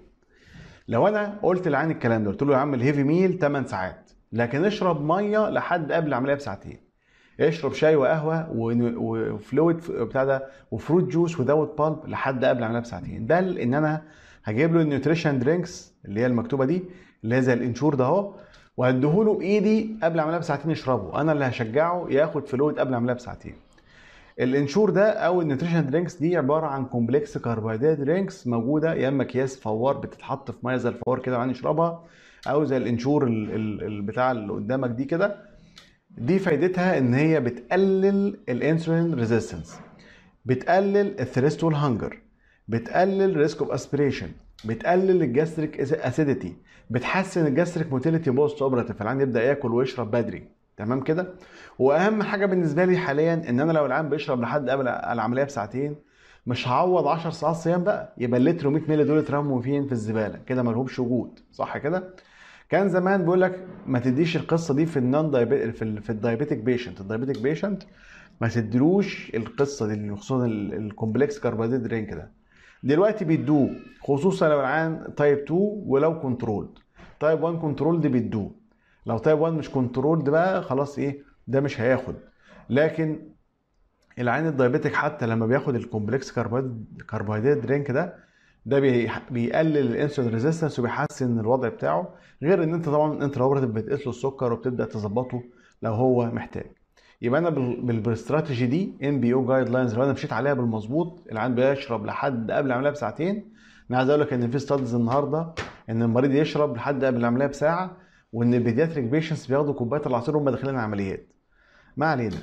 لو انا قلت للعين الكلام ده قلت له يا عم الهيفي ميل 8 ساعات لكن اشرب ميه لحد قبل العمليه بساعتين اشرب شاي وقهوه وفلويد بتاع ده وفروت جوس وداوت بالب لحد قبل العمليه بساعتين ده ان انا هجيب له النيوتريشن درينكس اللي هي المكتوبه دي اللي هي زي الانشور ده اهو وهديهوله بايدي قبل العمليه بساعتين يشربه انا اللي هشجعه ياخد فلويد قبل العمليه بساعتين الانشور ده او النيوتريشن درينكس دي عباره عن كومبلكس كربوهيدرات درينكس موجوده يا اما اكياس فوار بتتحط في ميه زي الفوار كده وبعدين يشربها او زي الانشور البتاع اللي قدامك دي كده دي فايدتها ان هي بتقلل الانسولين ريزيستنس بتقلل الثريست والهنجر بتقلل ريسك اوف اسبريشن بتقلل الجاستريك اسيديتي بتحسن الجاستريك موتيليتي بوست اوبراتيف العيان يبدا ياكل ويشرب بدري تمام كده واهم حاجه بالنسبه لي حاليا ان انا لو العيان بيشرب لحد قبل العمليه بساعتين مش هعوض 10 ساعات صيام بقى يبقى اللتر و100 مللي دول اترموا فين في الزباله كده ما لهمش وجود صح كده كان زمان بيقول لك ما تديش القصه دي في النون في, في الدايبيتك بيشنت الدايبيتك بيشنت ما تديلوش القصه دي خصوصا الكومبلكس كربوهيدرات درينك ده دلوقتي بيدوه خصوصا لو العيان تايب 2 ولو كنترولد تايب 1 كنترولد بيدوه لو تايب 1 مش كنترولد بقى خلاص ايه ده مش هياخد لكن العين الدايبيتك حتى لما بياخد الكومبلكس كربوهيدرات درينك ده ده بيقلل الانسولين ريزيستنس وبيحسن الوضع بتاعه غير ان انت طبعا انت لو بتقيس له السكر وبتبدا تظبطه لو هو محتاج يبقى انا بالاستراتيجي دي ام بي او جايد لاينز لو انا مشيت عليها بالمظبوط العيان بيشرب لحد قبل العمليه بساعتين انا عايز اقول لك ان في ستادز النهارده ان المريض يشرب لحد قبل العمليه بساعه وان البيدياتريك بيشنتس بياخدوا كوبايه العصير وهم داخلين العمليات ما علينا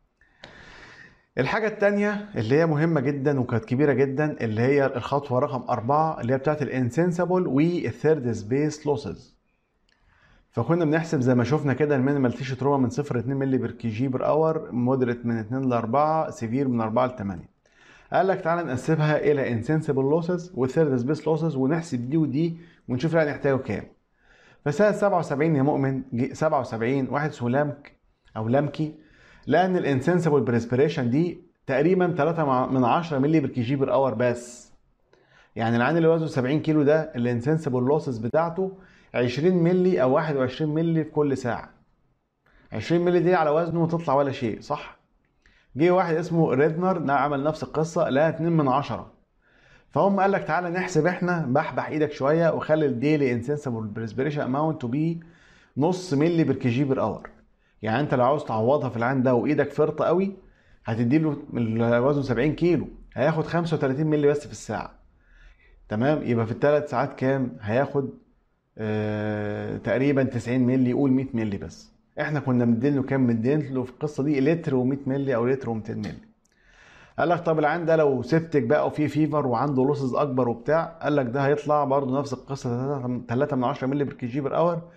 الحاجة التانية اللي هي مهمة جدا وكانت كبيرة جدا اللي هي الخطوة رقم أربعة اللي هي بتاعت الانسنسبل والثيرد سبيس لوسز فكنا بنحسب زي ما شفنا كده المينيمال تيشو تروما من 0 ل 2 مللي بير كي جي بر اور مودريت من 2 ل 4 سيفير من 4 ل 8 قال لك تعالى نقسمها الى انسنسبل لوسز وثيرد سبيس لوسز ونحسب دي ودي ونشوف يعني نحتاجه كام فسنة 77 يا مؤمن 77 واحد اسمه لامك او لامكي لان الانسنسبل بريسبريشن دي تقريبا 3 من 10 مللي بر كي جي بر اور بس يعني العين اللي وزنه 70 كيلو ده الانسنسبل لوسز بتاعته 20 مللي او 21 مللي في كل ساعه 20 مللي دي على وزنه تطلع ولا شيء صح جه واحد اسمه ريدنر عمل نفس القصه لقى 2 من 10 فهم قال لك تعالى نحسب احنا بحبح ايدك شويه وخلي الديلي انسنسبل بريسبريشن اماونت تو بي نص مللي بر كي جي بر اور يعني انت لو عاوز تعوضها في العين ده وايدك فرطه قوي هتدي له وزنه 70 كيلو هياخد 35 مللي بس في الساعه تمام يبقى في الثلاث ساعات كام هياخد آه تقريبا 90 مللي قول 100 مللي بس احنا كنا مدين له كام مدين له في القصه دي لتر و100 مللي او لتر و200 مللي قال لك طب العين ده لو سبتك بقى وفيه فيفر وعنده لوسز اكبر وبتاع قال لك ده هيطلع برضه نفس القصه 3 من 10 مللي بر كي جي بر اور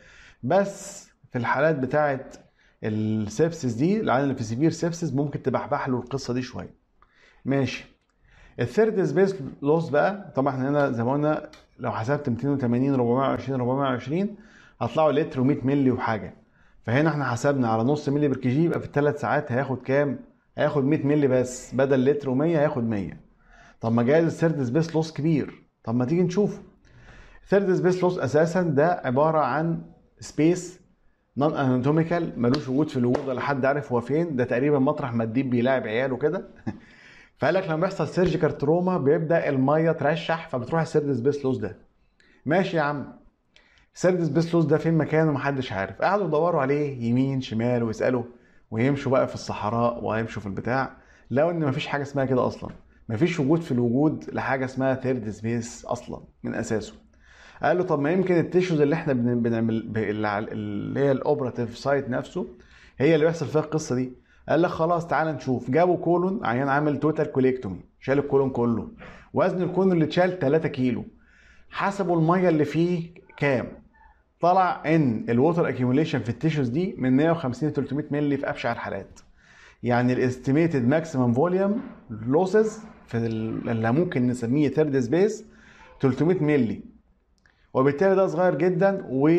بس في الحالات بتاعه السبسس دي العيان اللي في سيفير سبسس ممكن تبحبح له القصه دي شويه ماشي الثيرد سبيس لوس بقى طبعا احنا هنا زي ما قلنا لو حسبت 280 420 420 هطلعوا لتر و100 مللي وحاجه فهنا احنا حسبنا على نص مللي بر كي جي يبقى في الثلاث ساعات هياخد كام؟ هياخد 100 مللي بس بدل لتر و100 هياخد 100 طب ما جايز الثيرد سبيس لوس كبير طب ما تيجي نشوفه الثيرد سبيس لوس اساسا ده عباره عن سبيس نون اناتوميكال ملوش وجود في الوجود ولا حد عارف هو فين ده تقريبا مطرح ما الديب بيلاعب عياله كده فقال لك لما بيحصل سيرجيكال تروما بيبدا الميه ترشح فبتروح السيرد سبيس لوز ده ماشي يا عم السيرد سبيس لوز ده فين مكانه محدش عارف قعدوا يدوروا عليه يمين شمال ويسالوا ويمشوا بقى في الصحراء ويمشوا في البتاع لقوا ان مفيش حاجه اسمها كده اصلا مفيش وجود في الوجود لحاجه اسمها ثيرد سبيس اصلا من اساسه قال له طب ما يمكن التيشوز اللي احنا بنعمل اللي هي الاوبراتيف سايت نفسه هي اللي بيحصل فيها القصه دي قال لك خلاص تعال نشوف جابوا كولون عيان عامل توتال كوليكتومي شال الكولون كله وزن الكولون اللي اتشال 3 كيلو حسبوا الميه اللي فيه كام طلع ان الووتر اكيوميليشن في التيشوز دي من 150 ل 300 مللي في ابشع الحالات يعني الاستيميتد ماكسيمم فوليوم لوسز في اللي ممكن نسميه ثيرد سبيس 300 مللي وبالتالي ده صغير جدا و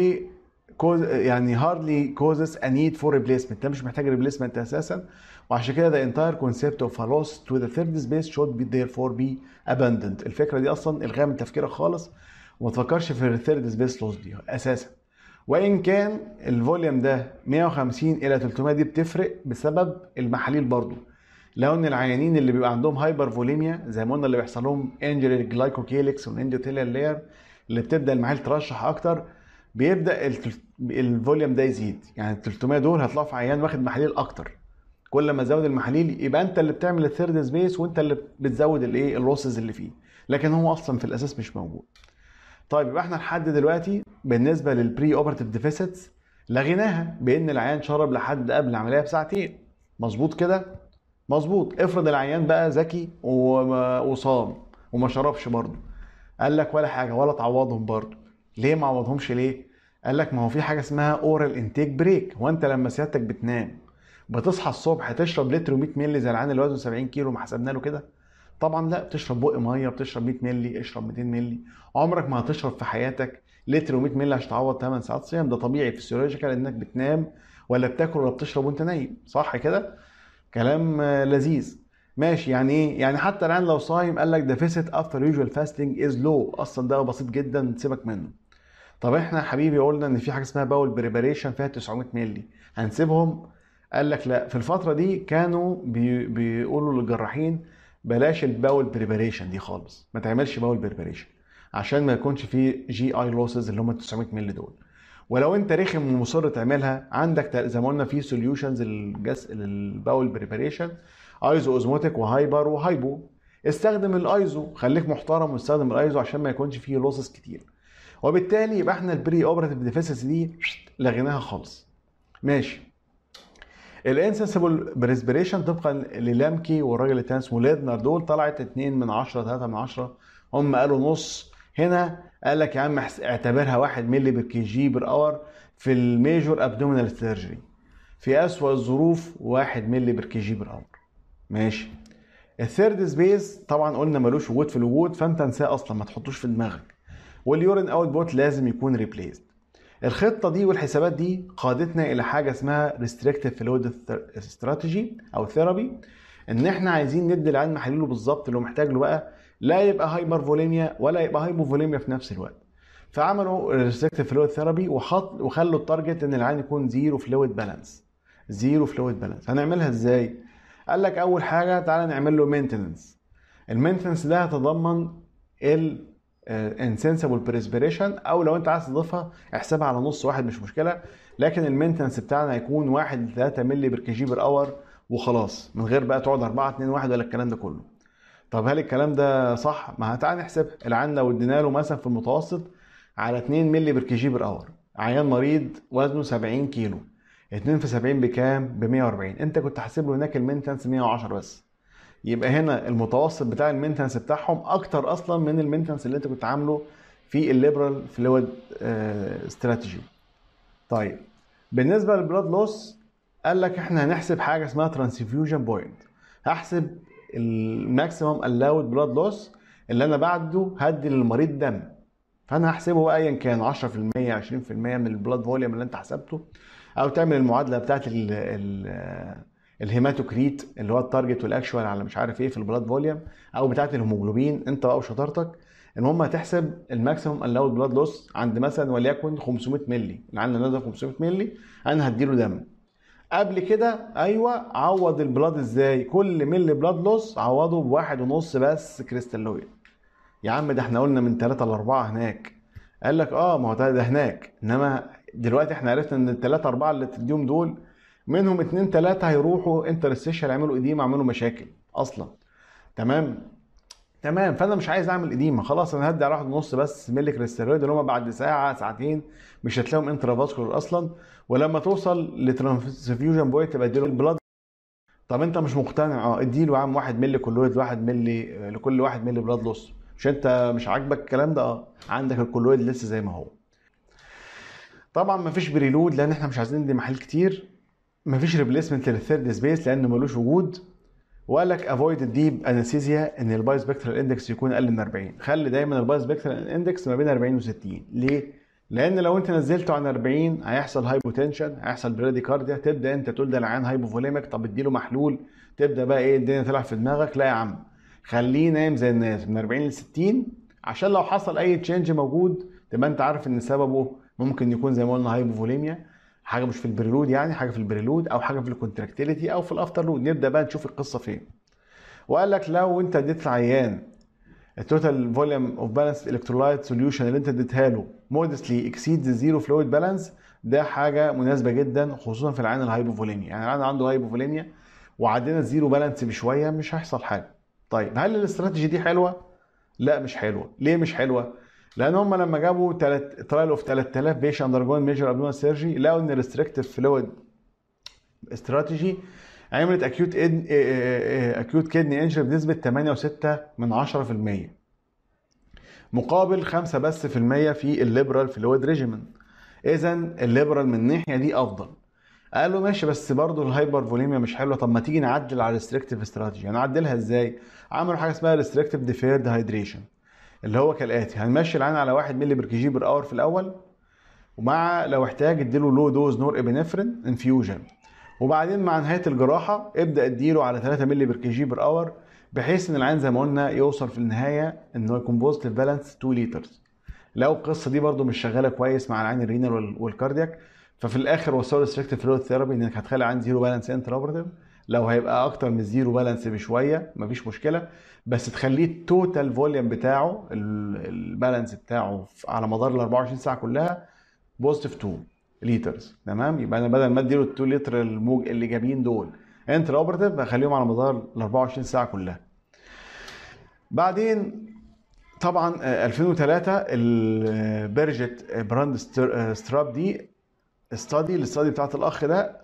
يعني هاردلي كوزز ا نيد فور ريبليسمنت ده مش محتاج ريبليسمنت اساسا وعشان كده the entire concept of a loss to the third space should be therefore be abandoned الفكره دي اصلا الغاء من تفكيرك خالص وما تفكرش في الثيرد سبيس لوس دي اساسا وان كان الفوليوم ده 150 الى 300 دي بتفرق بسبب المحاليل برضو لو ان العيانين اللي بيبقى عندهم هايبر فوليميا زي ما قلنا اللي بيحصل لهم انجري جلايكوكيليكس والاندوثيليال لاير اللي بتبدا المحاليل ترشح اكتر بيبدا الفوليوم ده يزيد يعني ال 300 دول هتلاقوا في عيان واخد محاليل اكتر كل ما زود المحاليل يبقى انت اللي بتعمل الثيرد سبيس وانت اللي بتزود الايه اللوسز اللي فيه لكن هو اصلا في الاساس مش موجود طيب يبقى احنا لحد دلوقتي بالنسبه للبري اوبرتيف ديفيسيتس لغيناها بان العيان شرب لحد قبل العمليه بساعتين مظبوط كده مظبوط افرض العيان بقى ذكي وصام وما شربش برضه قال لك ولا حاجه ولا تعوضهم برضه ليه ما عوضهمش ليه قال لك ما هو في حاجه اسمها اورال انتيك بريك هو انت لما سيادتك بتنام بتصحى الصبح تشرب لتر و100 مللي زي العيان اللي وزنه 70 كيلو ما حسبنا له كده طبعا لا بتشرب بق ميه بتشرب 100 مللي اشرب 200 مللي عمرك ما هتشرب في حياتك لتر و100 مللي عشان تعوض 8 ساعات صيام ده طبيعي فيسيولوجيكال انك بتنام ولا بتاكل ولا بتشرب وانت نايم صح كده كلام لذيذ ماشي يعني ايه يعني حتى الان لو صايم قال لك ديفيسيت افتر يوجوال فاستنج از لو اصلا ده بسيط جدا سيبك منه طب احنا يا حبيبي قلنا ان في حاجه اسمها باول بريباريشن فيها 900 مللي هنسيبهم قال لك لا في الفتره دي كانوا بي بيقولوا للجراحين بلاش الباول بريباريشن دي خالص ما تعملش باول بريباريشن عشان ما يكونش في جي اي لوسز اللي هم 900 مللي دول ولو انت رخم ومصر تعملها عندك زي ما قلنا في سوليوشنز للجس للباول بريباريشن ايزو اوزموتيك وهايبر وهايبو استخدم الايزو خليك محترم واستخدم الايزو عشان ما يكونش فيه لوسز كتير وبالتالي يبقى احنا البري اوبراتيف ديفيسيس دي لغيناها خالص ماشي الانسنسبل بريسبريشن طبقا للامكي والراجل التاني اسمه ليدنر دول طلعت 2 من 10 3 من 10 هم قالوا نص هنا قال لك يا عم اعتبرها 1 مللي بالكي جي بر اور في الميجور ابدومينال سيرجري في اسوأ الظروف 1 مللي بالكي جي بر اور ماشي الثيرد سبيس طبعا قلنا ملوش وجود في الوجود فانت انساه اصلا ما تحطوش في دماغك واليورين اوت بوت لازم يكون ريبليسد الخطه دي والحسابات دي قادتنا الى حاجه اسمها ريستريكتيف فلويد استراتيجي او ثيرابي ان احنا عايزين ندي العيان محلله بالظبط اللي هو محتاج له بقى لا يبقى هايبر فوليميا ولا يبقى هايبوفوليميا في نفس الوقت فعملوا ريستريكتيف فلويد ثيرابي وحط وخلوا التارجت ان العيان يكون زيرو فلويد بالانس زيرو فلويد بالانس هنعملها ازاي قال لك اول حاجه تعالى نعمل له مينتننس المينتننس ده هيتضمن ال انسنسبل بريسبيريشن او لو انت عايز تضيفها احسبها على نص واحد مش مشكله لكن المينتنس بتاعنا هيكون 1 3 مللي بر كي جي بر اور وخلاص من غير بقى تقعد 4 2 1 ولا الكلام ده كله طب هل الكلام ده صح ما تعال نحسبها العيان لو ادينا له مثلا في المتوسط على 2 مللي بر كي جي بر اور عيان مريض وزنه 70 كيلو 2 في 70 بكام ب 140 انت كنت حاسب له هناك المينتنس 110 بس يبقى هنا المتوسط بتاع المينتنس بتاعهم اكتر اصلا من المينتنس اللي انت كنت عامله في الليبرال فلويد استراتيجي طيب بالنسبه للبلاد لوس قال لك احنا هنحسب حاجه اسمها ترانسفيوجن بوينت هحسب الماكسيمم الاود بلاد لوس اللي انا بعده هدي للمريض دم فانا هحسبه بقى ايا كان 10% 20% من البلاد فوليوم اللي انت حسبته او تعمل المعادله بتاعت ال ال الهيماتوكريت اللي هو التارجت والاكشوال على مش عارف ايه في البلاد فوليوم او بتاعت الهيموجلوبين انت بقى وشطارتك المهم هتحسب الماكسيموم الاود بلاد لوس عند مثلا وليكن 500 مللي اللي عندنا نازل 500 مللي انا هديله دم قبل كده ايوه عوض البلاد ازاي كل ملي بلاد لوس عوضه بواحد ونص بس كريستالويد يا عم ده احنا قلنا من 3 ل 4 هناك قال لك اه ما هو ده هناك انما دلوقتي احنا عرفنا ان الثلاثة أربعة اللي تديهم دول منهم اتنين تلاتة هيروحوا انترستيشن يعملوا اديمة يعملوا مشاكل اصلا تمام تمام فانا مش عايز اعمل اديمة خلاص انا هدي على واحد ونص بس ملي كريستالويد اللي هم بعد ساعة ساعتين مش هتلاقيهم انترافاسكولار اصلا ولما توصل لترانسفيوجن بوينت تبقى اديله البلاد طب انت مش مقتنع اه اديله يا عم واحد ملي كلويد واحد ملي لكل واحد ملي بلاد لوس مش انت مش عاجبك الكلام ده اه عندك الكلويد لسه زي ما هو طبعا مفيش بريلود لان احنا مش عايزين ندي محل كتير مفيش ريبليسمنت للثيرد سبيس لان ملوش وجود وقال لك افويد الديب انستيزيا ان الباي سبكترال اندكس يكون اقل من 40 خلي دايما الباي سبكترال اندكس ما بين 40 و60 ليه لان لو انت نزلته عن 40 هيحصل هايبوتنشن هيحصل براديكارديا تبدا انت تقول ده العيان هايبوفوليميك طب اديله محلول تبدا بقى ايه الدنيا تلعب في دماغك لا يا عم خليه نايم زي الناس من 40 ل 60 عشان لو حصل اي تشينج موجود تبقى انت عارف ان سببه ممكن يكون زي ما قلنا هايبوفوليميا حاجه مش في البريلود يعني حاجه في البريلود او حاجه في الكونتراكتيليتي او في الافتر لود نبدا بقى نشوف القصه فين وقال لك لو انت اديت العيان التوتال فوليوم اوف بالانس الكترولايت سوليوشن اللي انت اديتها له مودستلي اكسيد زيرو فلويد بالانس ده حاجه مناسبه جدا خصوصا في العين الهايبوفوليميا يعني العين عنده هايبوفوليميا وعدينا الزيرو بالانس بشويه مش هيحصل حاجه طيب هل الاستراتيجي دي حلوه لا مش حلوه ليه مش حلوه لان هم لما جابوا ترايل اوف 3000 بيش اندر جوين ميجر ابدومال سيرجي لقوا ان الريستريكتيف فلويد استراتيجي عملت اكيوت اكيوت كدني انجري بنسبه 8.6 من 10% مقابل 5 بس في المية في الليبرال فلويد ريجيمن اذا الليبرال من الناحيه دي افضل قالوا ماشي بس برضه الهايبر فوليميا مش حلوه طب ما تيجي نعدل على الريستريكتيف استراتيجي هنعدلها ازاي عملوا حاجه اسمها ريستريكتيف ديفيرد هايدريشن اللي هو كالاتي هنمشي العين على 1 مللي بر كي جي بر اور في الاول ومع لو احتاج اديله لو دوز نور ابنفرين انفيوجن وبعدين مع نهايه الجراحه ابدا اديله على 3 مللي بر كي جي بر اور بحيث ان العين زي ما قلنا يوصل في النهايه انه يكون بوزيتيف بالانس 2 لترز لو القصه دي برده مش شغاله كويس مع العين الرينال والكاردياك ففي الاخر وصلوا ريستريكتيف فلويد ثيرابي انك هتخلي العين زيرو بالانس انتر اوبرتيف لو هيبقى اكتر من زيرو بالانس بشويه مفيش مشكله بس تخليه التوتال فوليوم بتاعه البالانس بتاعه على مدار ال 24 ساعه كلها بوزيتيف 2 لترز تمام يبقى انا بدل ما اديله ال 2 لتر الموج اللي جايبين دول انتر اوبرتيف بخليهم على مدار ال 24 ساعه كلها بعدين طبعا 2003 البرجت براند ستراب دي استادي الاستادي بتاعت الاخ ده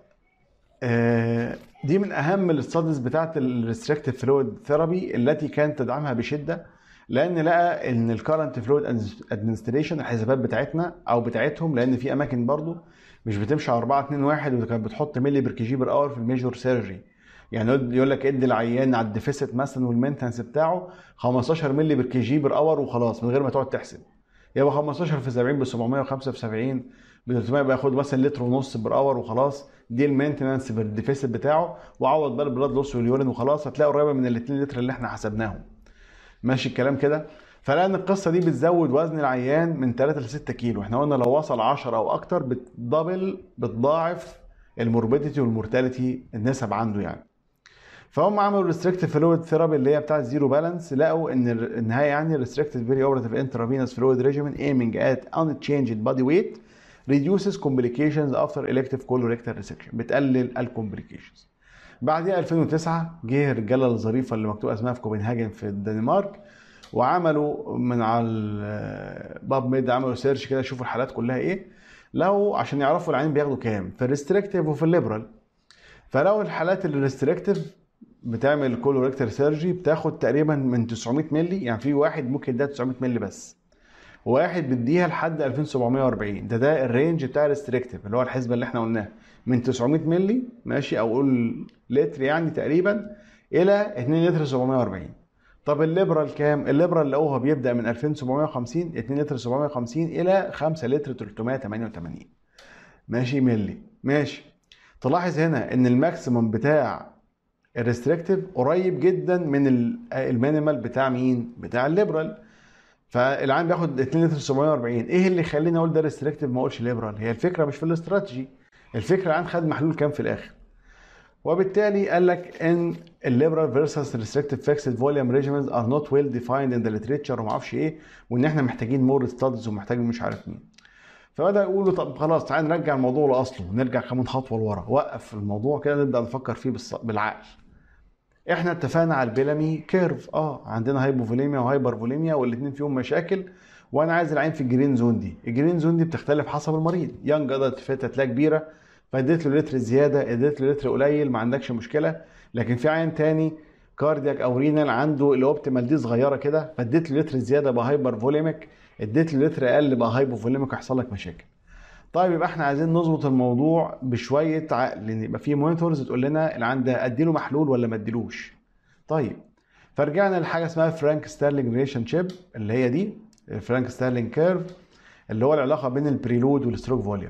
دي من اهم الاستاديز بتاعت الريستريكتيف فلويد ثيرابي التي كانت تدعمها بشده لان لقى ان الكرنت فلويد ادمنستريشن الحسابات بتاعتنا او بتاعتهم لان في اماكن برضو مش بتمشي على 4 2 1 وكانت بتحط ملي بر كي جي بر اور في الميجور سيرجري يعني يقول لك ادي العيان على الديفيسيت مثلا والمينتنس بتاعه 15 مللي بر كي جي بر اور وخلاص من غير ما تقعد تحسب يبقى 15 في 70 ب 705 في 70 ب 300 بياخد مثلا لتر ونص بر اور وخلاص دي المينتنس بالديفيسيت بتاعه وعوض بقى البلاد لوس واليورين وخلاص هتلاقي قريبه من ال 2 لتر اللي احنا حسبناهم ماشي الكلام كده فلان القصه دي بتزود وزن العيان من 3 ل 6 كيلو احنا قلنا لو وصل 10 او اكتر بتدبل بتضاعف الموربيديتي والمورتاليتي النسب عنده يعني فهم عملوا ريستريكتيف فلويد ثيرابي اللي هي بتاعت زيرو بالانس لقوا ان النهايه يعني ريستريكتيف فيري اوبراتيف انترافينوس فلويد ريجيمن ايمنج ات unchanged body weight reduces complications after elective colorectal resection بتقلل الكومبليكيشنز بعديها 2009 جه الرجاله الظريفه اللي مكتوب اسمها في كوبنهاجن في الدنمارك وعملوا من على الباب ميد عملوا سيرش كده يشوفوا الحالات كلها ايه لو عشان يعرفوا العين بياخدوا كام في الريستريكتيف وفي الليبرال فلو الحالات الريستريكتيف بتعمل كولوريكتر سيرجي بتاخد تقريبا من 900 مللي يعني في واحد ممكن يديها 900 مللي بس واحد بيديها لحد 2740 ده ده الرينج بتاع الريستريكتيف اللي هو الحسبه اللي احنا قلناها من 900 مللي ماشي او قول لتر يعني تقريبا الى 2 لتر 740 طب الليبرال كام؟ الليبرال لقوها بيبدا من 2750 2 لتر 750 الى 5 لتر 388 ماشي ملي ماشي تلاحظ هنا ان الماكسيمم بتاع الريستريكتيف قريب جدا من المينيمال بتاع مين؟ بتاع الليبرال فالعام بياخد 2 لتر 740 ايه اللي يخليني اقول ده ريستريكتيف ما اقولش ليبرال؟ هي الفكره مش في الاستراتيجي الفكره العام خد محلول كام في الاخر وبالتالي قال لك ان الليبرال فيرسس ريستريكتيف فيكسد فوليوم ريجيمنز ار نوت ويل ديفايند ان ذا ليتريتشر وما اعرفش ايه وان احنا محتاجين مور ستادز ومحتاجين مش عارف مين فبدا يقولوا طب خلاص تعالى نرجع الموضوع لاصله ونرجع كمان خطوه لورا وقف الموضوع كده نبدا نفكر فيه بالعقل احنا اتفقنا على البيلامي كيرف اه عندنا هايبوفوليميا وهايبرفوليميا والاثنين فيهم مشاكل وانا عايز العين في الجرين زون دي الجرين زون دي بتختلف حسب المريض يانج ادلت فات هتلاقي كبيره فاديت له لتر زياده اديت له لتر قليل ما عندكش مشكله لكن في عين تاني كاردياك او رينال عنده الاوبتيمال دي صغيره كده فاديت له لتر زياده بقى هايبر فوليميك اديت له لتر اقل بقى هايبوفوليميك هيحصل لك مشاكل طيب يبقى احنا عايزين نظبط الموضوع بشويه عقل لان يبقى في مونيتورز تقول لنا العين ده اديله محلول ولا ما اديلوش طيب فرجعنا لحاجه اسمها فرانك ستارلينج ريليشن شيب اللي هي دي الفرانك ستارلينج كيرف اللي هو العلاقه بين البريلود والستروك فوليوم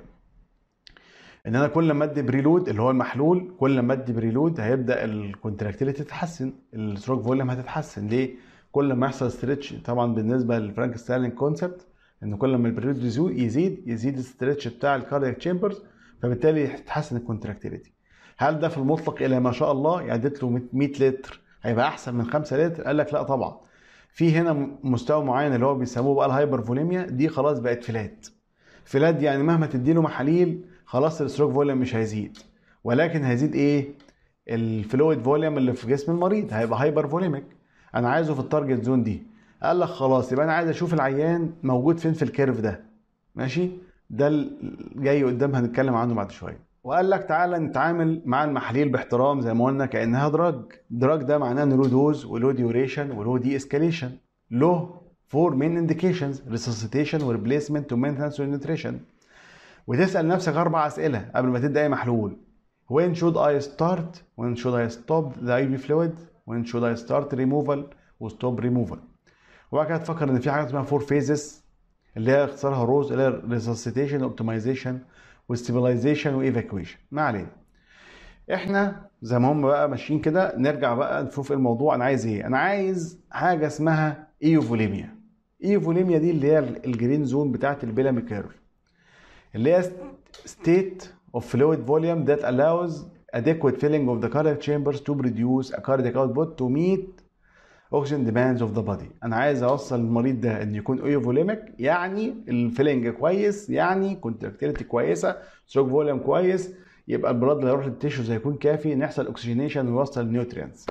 ان انا كل ما ادي بريلود اللي هو المحلول كل ما ادي بريلود هيبدا الكونتراكتيليتي تتحسن الستروك فوليوم هتتحسن ليه كل ما يحصل ستريتش طبعا بالنسبه للفرانك ستارلينج كونسبت ان كل ما البريود يزيد يزيد الستريتش بتاع الكاردياك تشامبرز فبالتالي تتحسن الكونتراكتيليتي هل ده في المطلق الى ما شاء الله يعني اديت له 100 لتر هيبقى احسن من 5 لتر قال لك لا طبعا في هنا مستوى معين اللي هو بيسموه بقى الهايبر فوليميا دي خلاص بقت فلات فلات يعني مهما تديله محاليل خلاص الستروك فوليوم مش هيزيد ولكن هيزيد ايه الفلويد فوليوم اللي في جسم المريض هيبقى هايبر فوليميك انا عايزه في التارجت زون دي قال لك خلاص يبقى انا عايز اشوف العيان موجود فين في الكيرف ده ماشي ده جاي قدام هنتكلم عنه بعد شويه وقال لك تعالى نتعامل مع المحاليل باحترام زي ما قلنا كانها دراج دراج ده معناه ان له دوز وله ديوريشن وله دي اسكاليشن له فور مين انديكيشنز ريسوسيتيشن وريبليسمنت ومينتنس ونيوتريشن وتسال نفسك اربع اسئله قبل ما تبدا اي محلول when should I start when should I stop the IV fluid when should I start removal وستوب removal وبعد كده تفكر ان في حاجه اسمها فور فيزز اللي هي اختصارها روز اللي هي ريسوسيتيشن اوبتمايزيشن وستيبلايزيشن وايفاكويشن ما علينا احنا زي ما هم بقى ماشيين كده نرجع بقى نشوف الموضوع انا عايز ايه انا عايز حاجه اسمها ايوفوليميا ايوفوليميا دي اللي هي الجرين زون بتاعت البيلامي كيرف اللي هي state of fluid volume that allows adequate filling of the cardiac chambers to produce a cardiac output to meet oxygen demands of the body انا عايز اوصل المريض ده ان يكون ايوفوليميك يعني الفيلنج كويس يعني كونتراكتيليتي كويسه ستروك فوليوم كويس يبقى البلاد اللي هيروح للتيشوز هيكون كافي ان يحصل اوكسجينيشن ويوصل النيوترينز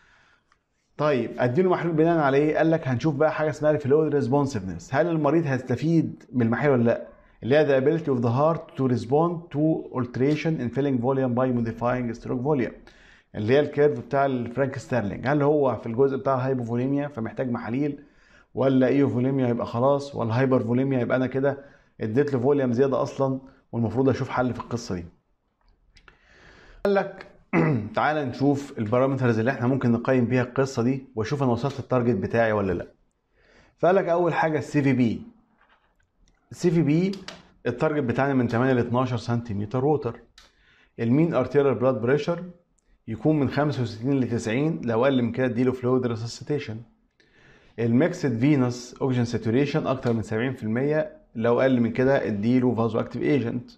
طيب اديله محلول بناء على ايه قال لك هنشوف بقى حاجه اسمها الفلويد ريسبونسفنس هل المريض هيستفيد من المحلول ولا لا اللي هي the ability of the heart to respond to alteration in filling volume by modifying stroke volume اللي هي الكيرف بتاع الفرانك ستيرلينج هل هو في الجزء بتاع الهايبوفوليميا فمحتاج محاليل ولا ايوفوليميا يبقى خلاص ولا هايبرفوليميا يبقى انا كده اديت له فوليوم زياده اصلا والمفروض اشوف حل في القصه دي قال لك تعالى نشوف البارامترز اللي احنا ممكن نقيم بيها القصه دي واشوف انا وصلت التارجت بتاعي ولا لا فقال لك اول حاجه السي في بي السي في بي التارجت بتاعنا من 8 ل 12 سنتيمتر ووتر المين ارتيريال بلاد بريشر يكون من 65 ل 90 لو اقل من كده اديله فلويد ريسسيتيشن الميكسد فينوس اوكسجين ساتوريشن اكتر من 70% لو اقل من كده اديله فازو اكتيف ايجنت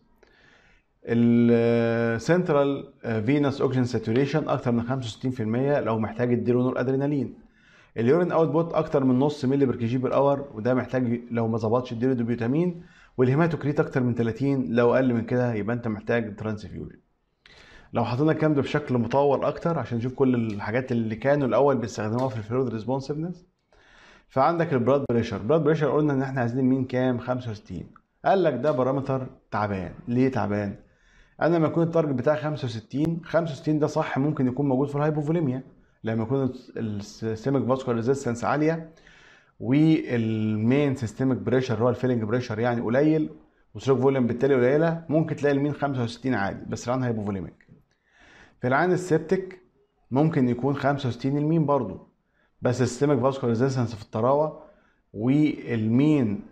السنترال فينوس اوكسجين ساتوريشن اكتر من 65% لو محتاج اديله نور ادرينالين اليورين اوت بوت اكتر من نص مللي بر كي جي بر اور وده محتاج لو ما ظبطش اديله دوبيوتامين والهيماتوكريت اكتر من 30 لو اقل من كده يبقى انت محتاج ترانسفيوجن لو حطينا الكلام ده بشكل مطول اكتر عشان نشوف كل الحاجات اللي كانوا الاول بيستخدموها في الفلويد ريسبونسفنس فعندك البلاد بريشر البلاد بريشر قلنا ان احنا عايزين مين كام 65 قال لك ده بارامتر تعبان ليه تعبان انا لما يكون التارجت بتاعي 65 65 ده صح ممكن يكون موجود في الهايبوفوليميا لما يكون السيستميك فاسكولار ريزيستنس عاليه والمين سيستميك بريشر اللي هو الفيلنج بريشر يعني قليل وستروك فوليوم بالتالي قليله ممكن تلاقي المين 65 عادي بس العين هايبوفوليميك في العين السبتك ممكن يكون 65 المين برضو بس السيستميك فاسكولار ريزيستنس في الطراوه والمين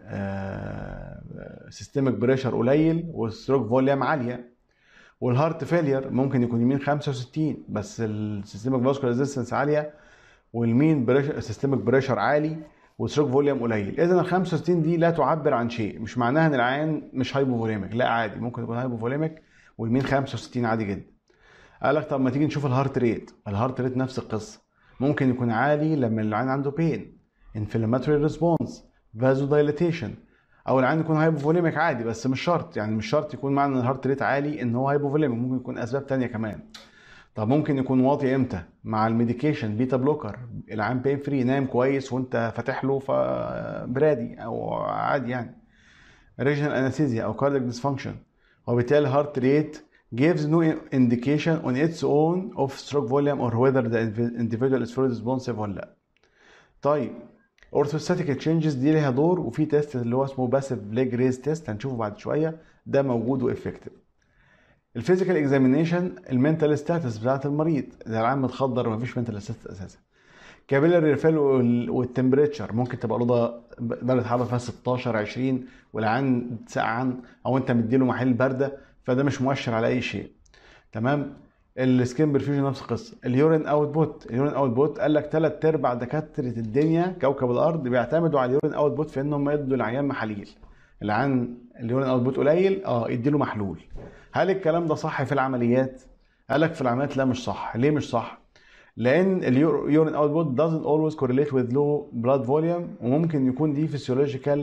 سيستميك بريشر قليل والستروك فوليوم عاليه والهارت فيلير ممكن يكون يمين 65 بس السيستميك فاسكولار ريزيستنس عاليه والمين بريشر سيستميك بريشر عالي وستروك فوليوم قليل اذا ال 65 دي لا تعبر عن شيء مش معناها ان العيان مش هايبوفوليميك لا عادي ممكن يكون هايبوفوليميك والمين 65 عادي جدا قال لك طب ما تيجي نشوف الهارت ريت الهارت ريت نفس القصه ممكن يكون عالي لما العيان عنده بين انفلاماتوري ريسبونس فازو دايليتيشن او العيان يكون هايبوفوليميك عادي بس مش شرط يعني مش شرط يكون معنى ان الهارت ريت عالي ان هو هايبوفوليميك ممكن يكون اسباب تانية كمان طب ممكن يكون واطي امتى مع الميديكيشن بيتا بلوكر العيان بين فري نايم كويس وانت فاتح له فبرادي او عادي يعني ريجنال انستيزيا او كاردياك ديسفانكشن وبالتالي الهارت ريت gives no indication on its own of stroke volume or whether the individual is fully responsive ولا لا. طيب اورثوستاتيك تشينجز دي ليها دور وفي تيست اللي هو اسمه باسيف ليج ريز تيست هنشوفه بعد شويه ده موجود وافكتيف. الفيزيكال اكزامينيشن المنتال ستاتس بتاعت المريض ده العام متخدر ومفيش منتال ستاتس اساسا. كابيلاري ريفيل والتمبريتشر ممكن تبقى الاوضه درجه حراره فيها 16 20 والعين سقعان او انت مديله محل بارده فده مش مؤشر على اي شيء تمام السكين برفيوجن نفس القصه اليورين اوت بوت اليورين اوت بوت قال لك ثلاث ارباع دكاتره الدنيا كوكب الارض بيعتمدوا على اليورين اوت بوت في انهم يدوا العيان محاليل العيان اليورين اوت بوت قليل اه يديله محلول هل الكلام ده صح في العمليات قال لك في العمليات لا مش صح ليه مش صح لان اليورين اوت بوت doesn't always correlate with low blood volume وممكن يكون دي physiological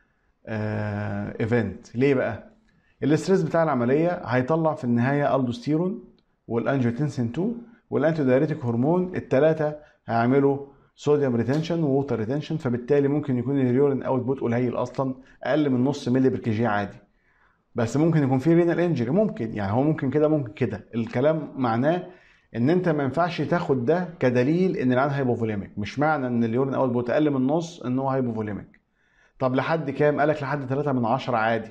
ايفنت ليه بقى الاستريس بتاع العمليه هيطلع في النهايه الدوستيرون والانجيوتنسين 2 والانتي دايريتيك هرمون الثلاثه هيعملوا صوديوم ريتنشن ووتر ريتنشن فبالتالي ممكن يكون اليورين اوت بوت قليل اصلا اقل من نص مللي بر جي عادي بس ممكن يكون في رينال انجري ممكن يعني هو ممكن كده ممكن كده الكلام معناه ان انت ما ينفعش تاخد ده كدليل ان العيان هايبوفوليميك مش معنى ان اليورين اوت بوت اقل من نص ان هو هايبوفوليميك طب لحد كام قالك لحد 3 من 10 عادي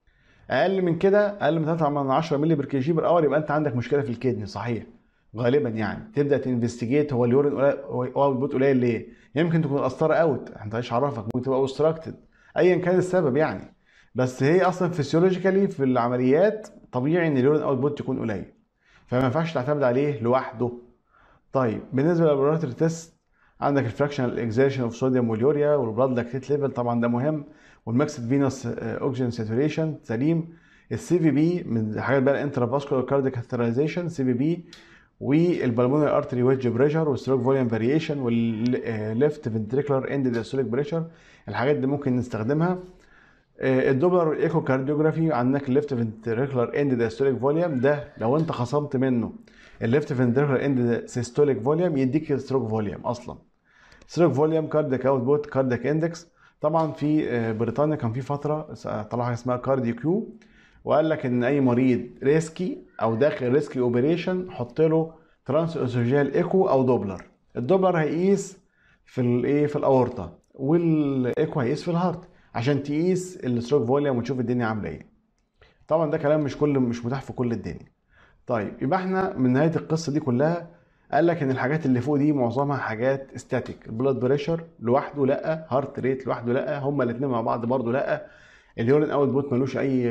اقل من كده اقل من 3 من 10 مللي بر كي جي بر اور يبقى انت عندك مشكله في الكدني صحيح غالبا يعني تبدا تنفستيجيت هو اليورين اوت بوت قليل ليه يمكن تكون القسطره اوت انت ايش عرفك ممكن تبقى اوستراكتد ايا كان السبب يعني بس هي اصلا فيسيولوجيكالي في العمليات طبيعي ان اليورين اوت بوت يكون قليل فما ينفعش تعتمد عليه لوحده طيب بالنسبه للابوراتوري تيست عندك الفراكشنال اكزيرشن اوف صوديوم واليوريا والبلاد لاكتيت ليفل طبعا ده مهم والماكسد فينوس اوكسجين ساتوريشن سليم السي في بي من الحاجات بقى الانترا فاسكولار كارديك هيسترايزيشن سي في بي والبلمونري ارتري ويدج بريشر والستروك فوليوم فاريشن والليفت فنتريكولار اند ديستوليك بريشر الحاجات دي ممكن نستخدمها الدوبلر والايكو كارديوجرافي عندك الليفت فنتريكولار اند ديستوليك فوليوم ده لو انت خصمت منه الليفت فنتريكولار اند سيستوليك فوليوم يديك ستروك فوليوم اصلا ستروك فوليوم كاردياك اوت بوت كاردياك اندكس طبعا في بريطانيا كان في فتره طلع حاجه اسمها كارديو كيو وقال لك ان اي مريض ريسكي او داخل ريسكي اوبريشن حط له ترانس اوسوجيال ايكو او دوبلر الدوبلر هيقيس في الايه في الاورطه والايكو هيقيس في الهارت عشان تقيس الستروك فوليوم وتشوف الدنيا عامله ايه طبعا ده كلام مش كل مش متاح في كل الدنيا طيب يبقى احنا من نهايه القصه دي كلها قال لك ان الحاجات اللي فوق دي معظمها حاجات استاتيك البلاد بريشر لوحده لا هارت ريت لوحده لا هما الاثنين مع بعض برضه لا اليورين اوت بوت ملوش اي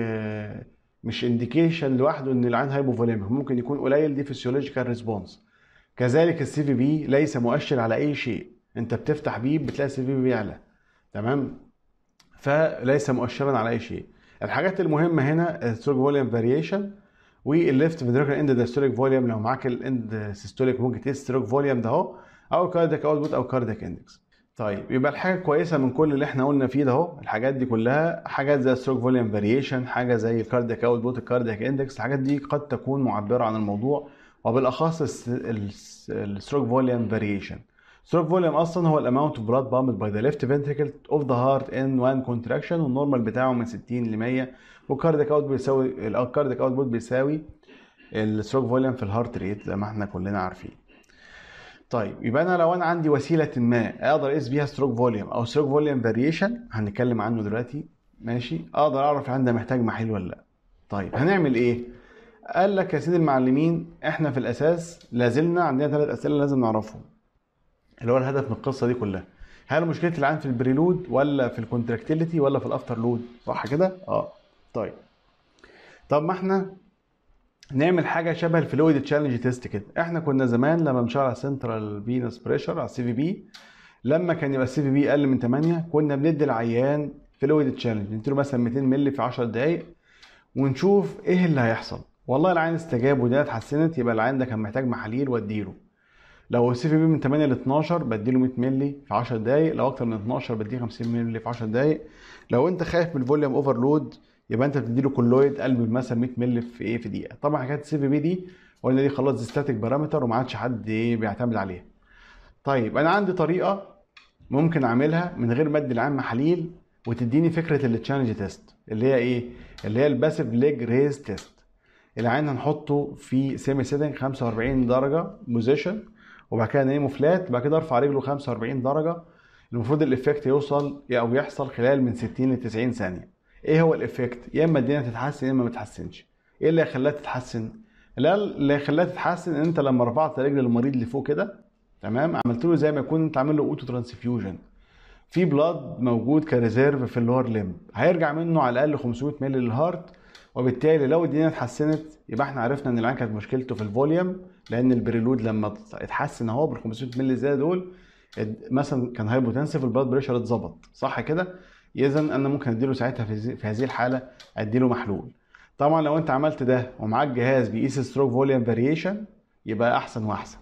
مش انديكيشن لوحده ان العين هايبوفوليميك ممكن يكون قليل دي فيسيولوجيكال ريسبونس كذلك السي في بي ليس مؤشر على اي شيء انت بتفتح بيه بتلاقي السي في بي بيعلى تمام فليس مؤشرا على اي شيء الحاجات المهمه هنا الستروك فوليوم فاريشن والليفت فيدريكال اند دايستوليك فوليوم لو معاك الاند سيستوليك ممكن تقيس ستروك فوليوم ده اهو او كاردياك اوت بوت او كاردياك اندكس طيب يبقى الحاجه كويسه من كل اللي احنا قلنا فيه ده اهو الحاجات دي كلها حاجات زي ستروك فوليوم فاريشن حاجه زي الكاردياك اوت بوت الكاردياك اندكس الحاجات دي قد تكون معبره عن الموضوع وبالاخص الستروك فوليوم فاريشن ستروك فوليوم اصلا هو الاماونت اوف بلاد بامد باي ذا ليفت فنتريكل اوف ذا هارت ان وان كونتراكشن والنورمال بتاعه من 60 ل 100 والكاردياك اوت بيساوي الكاردياك اوت بوت بيساوي الستروك فوليوم في الهارت ريت زي ما احنا كلنا عارفين طيب يبقى انا لو انا عندي وسيله ما اقدر اقيس بيها ستروك فوليوم او ستروك فوليوم فاريشن هنتكلم عنه دلوقتي ماشي اقدر اعرف عندي محتاج محلول ولا لا طيب هنعمل ايه قال لك يا سيدي المعلمين احنا في الاساس لازلنا عندنا ثلاث اسئله لازم نعرفهم اللي هو الهدف من القصه دي كلها هل مشكله العين في البريلود ولا في الكونتراكتيليتي ولا في الافتر لود صح كده اه طيب طب ما احنا نعمل حاجه شبه الفلويد تشالنج تيست كده احنا كنا زمان لما بنشتغل على سنترال فينس بريشر على السي في بي لما كان يبقى السي في بي اقل من 8 كنا بندي العيان فلويد تشالنج نديله مثلا 200 مللي في 10 دقائق ونشوف ايه اللي هيحصل والله العين استجاب والدنيا اتحسنت يبقى العين ده كان محتاج محاليل واديله لو السي في بي من 8 ل 12 بديله 100 مللي في 10 دقائق لو اكتر من 12 بديه 50 مللي في 10 دقائق لو انت خايف من الفوليوم اوفرلود يبقى انت بتديله كلويد قلب مثلا 100 مللي في ايه في دقيقه طبعا حكايه السي في بي دي قلنا دي خلاص دي ستاتيك بارامتر وما عادش حد ايه بيعتمد عليها طيب انا عندي طريقه ممكن اعملها من غير ما ادي العام محاليل وتديني فكره التشالنج تيست اللي هي ايه اللي هي الباسيف ليج ريز تيست العين هنحطه في سيمي سيتنج 45 درجه بوزيشن وبعد كده نايمه فلات بعد كده ارفع رجله 45 درجه المفروض الافكت يوصل او يحصل خلال من 60 ل 90 ثانيه ايه هو الافكت يا اما الدنيا تتحسن يا اما ما تتحسنش ايه اللي هيخليها تتحسن لا اللي هيخليها تتحسن ان انت لما رفعت رجل المريض اللي فوق كده تمام عملت له زي ما يكون انت عامل له اوتو ترانسفيوجن في بلاد موجود كريزيرف في اللور ليمب هيرجع منه على الاقل 500 مللي للهارت وبالتالي لو الدنيا اتحسنت يبقى احنا عرفنا ان العين كانت مشكلته في الفوليوم لان البريلود لما اتحسن اهو بال 500 مللي زياده دول مثلا كان هايبوتنسيف البلاد بريشر اتظبط صح كده اذا انا ممكن اديله ساعتها في هذه الحاله اديله محلول طبعا لو انت عملت ده ومعاك جهاز بيقيس ستروك فوليوم فاريشن يبقى احسن واحسن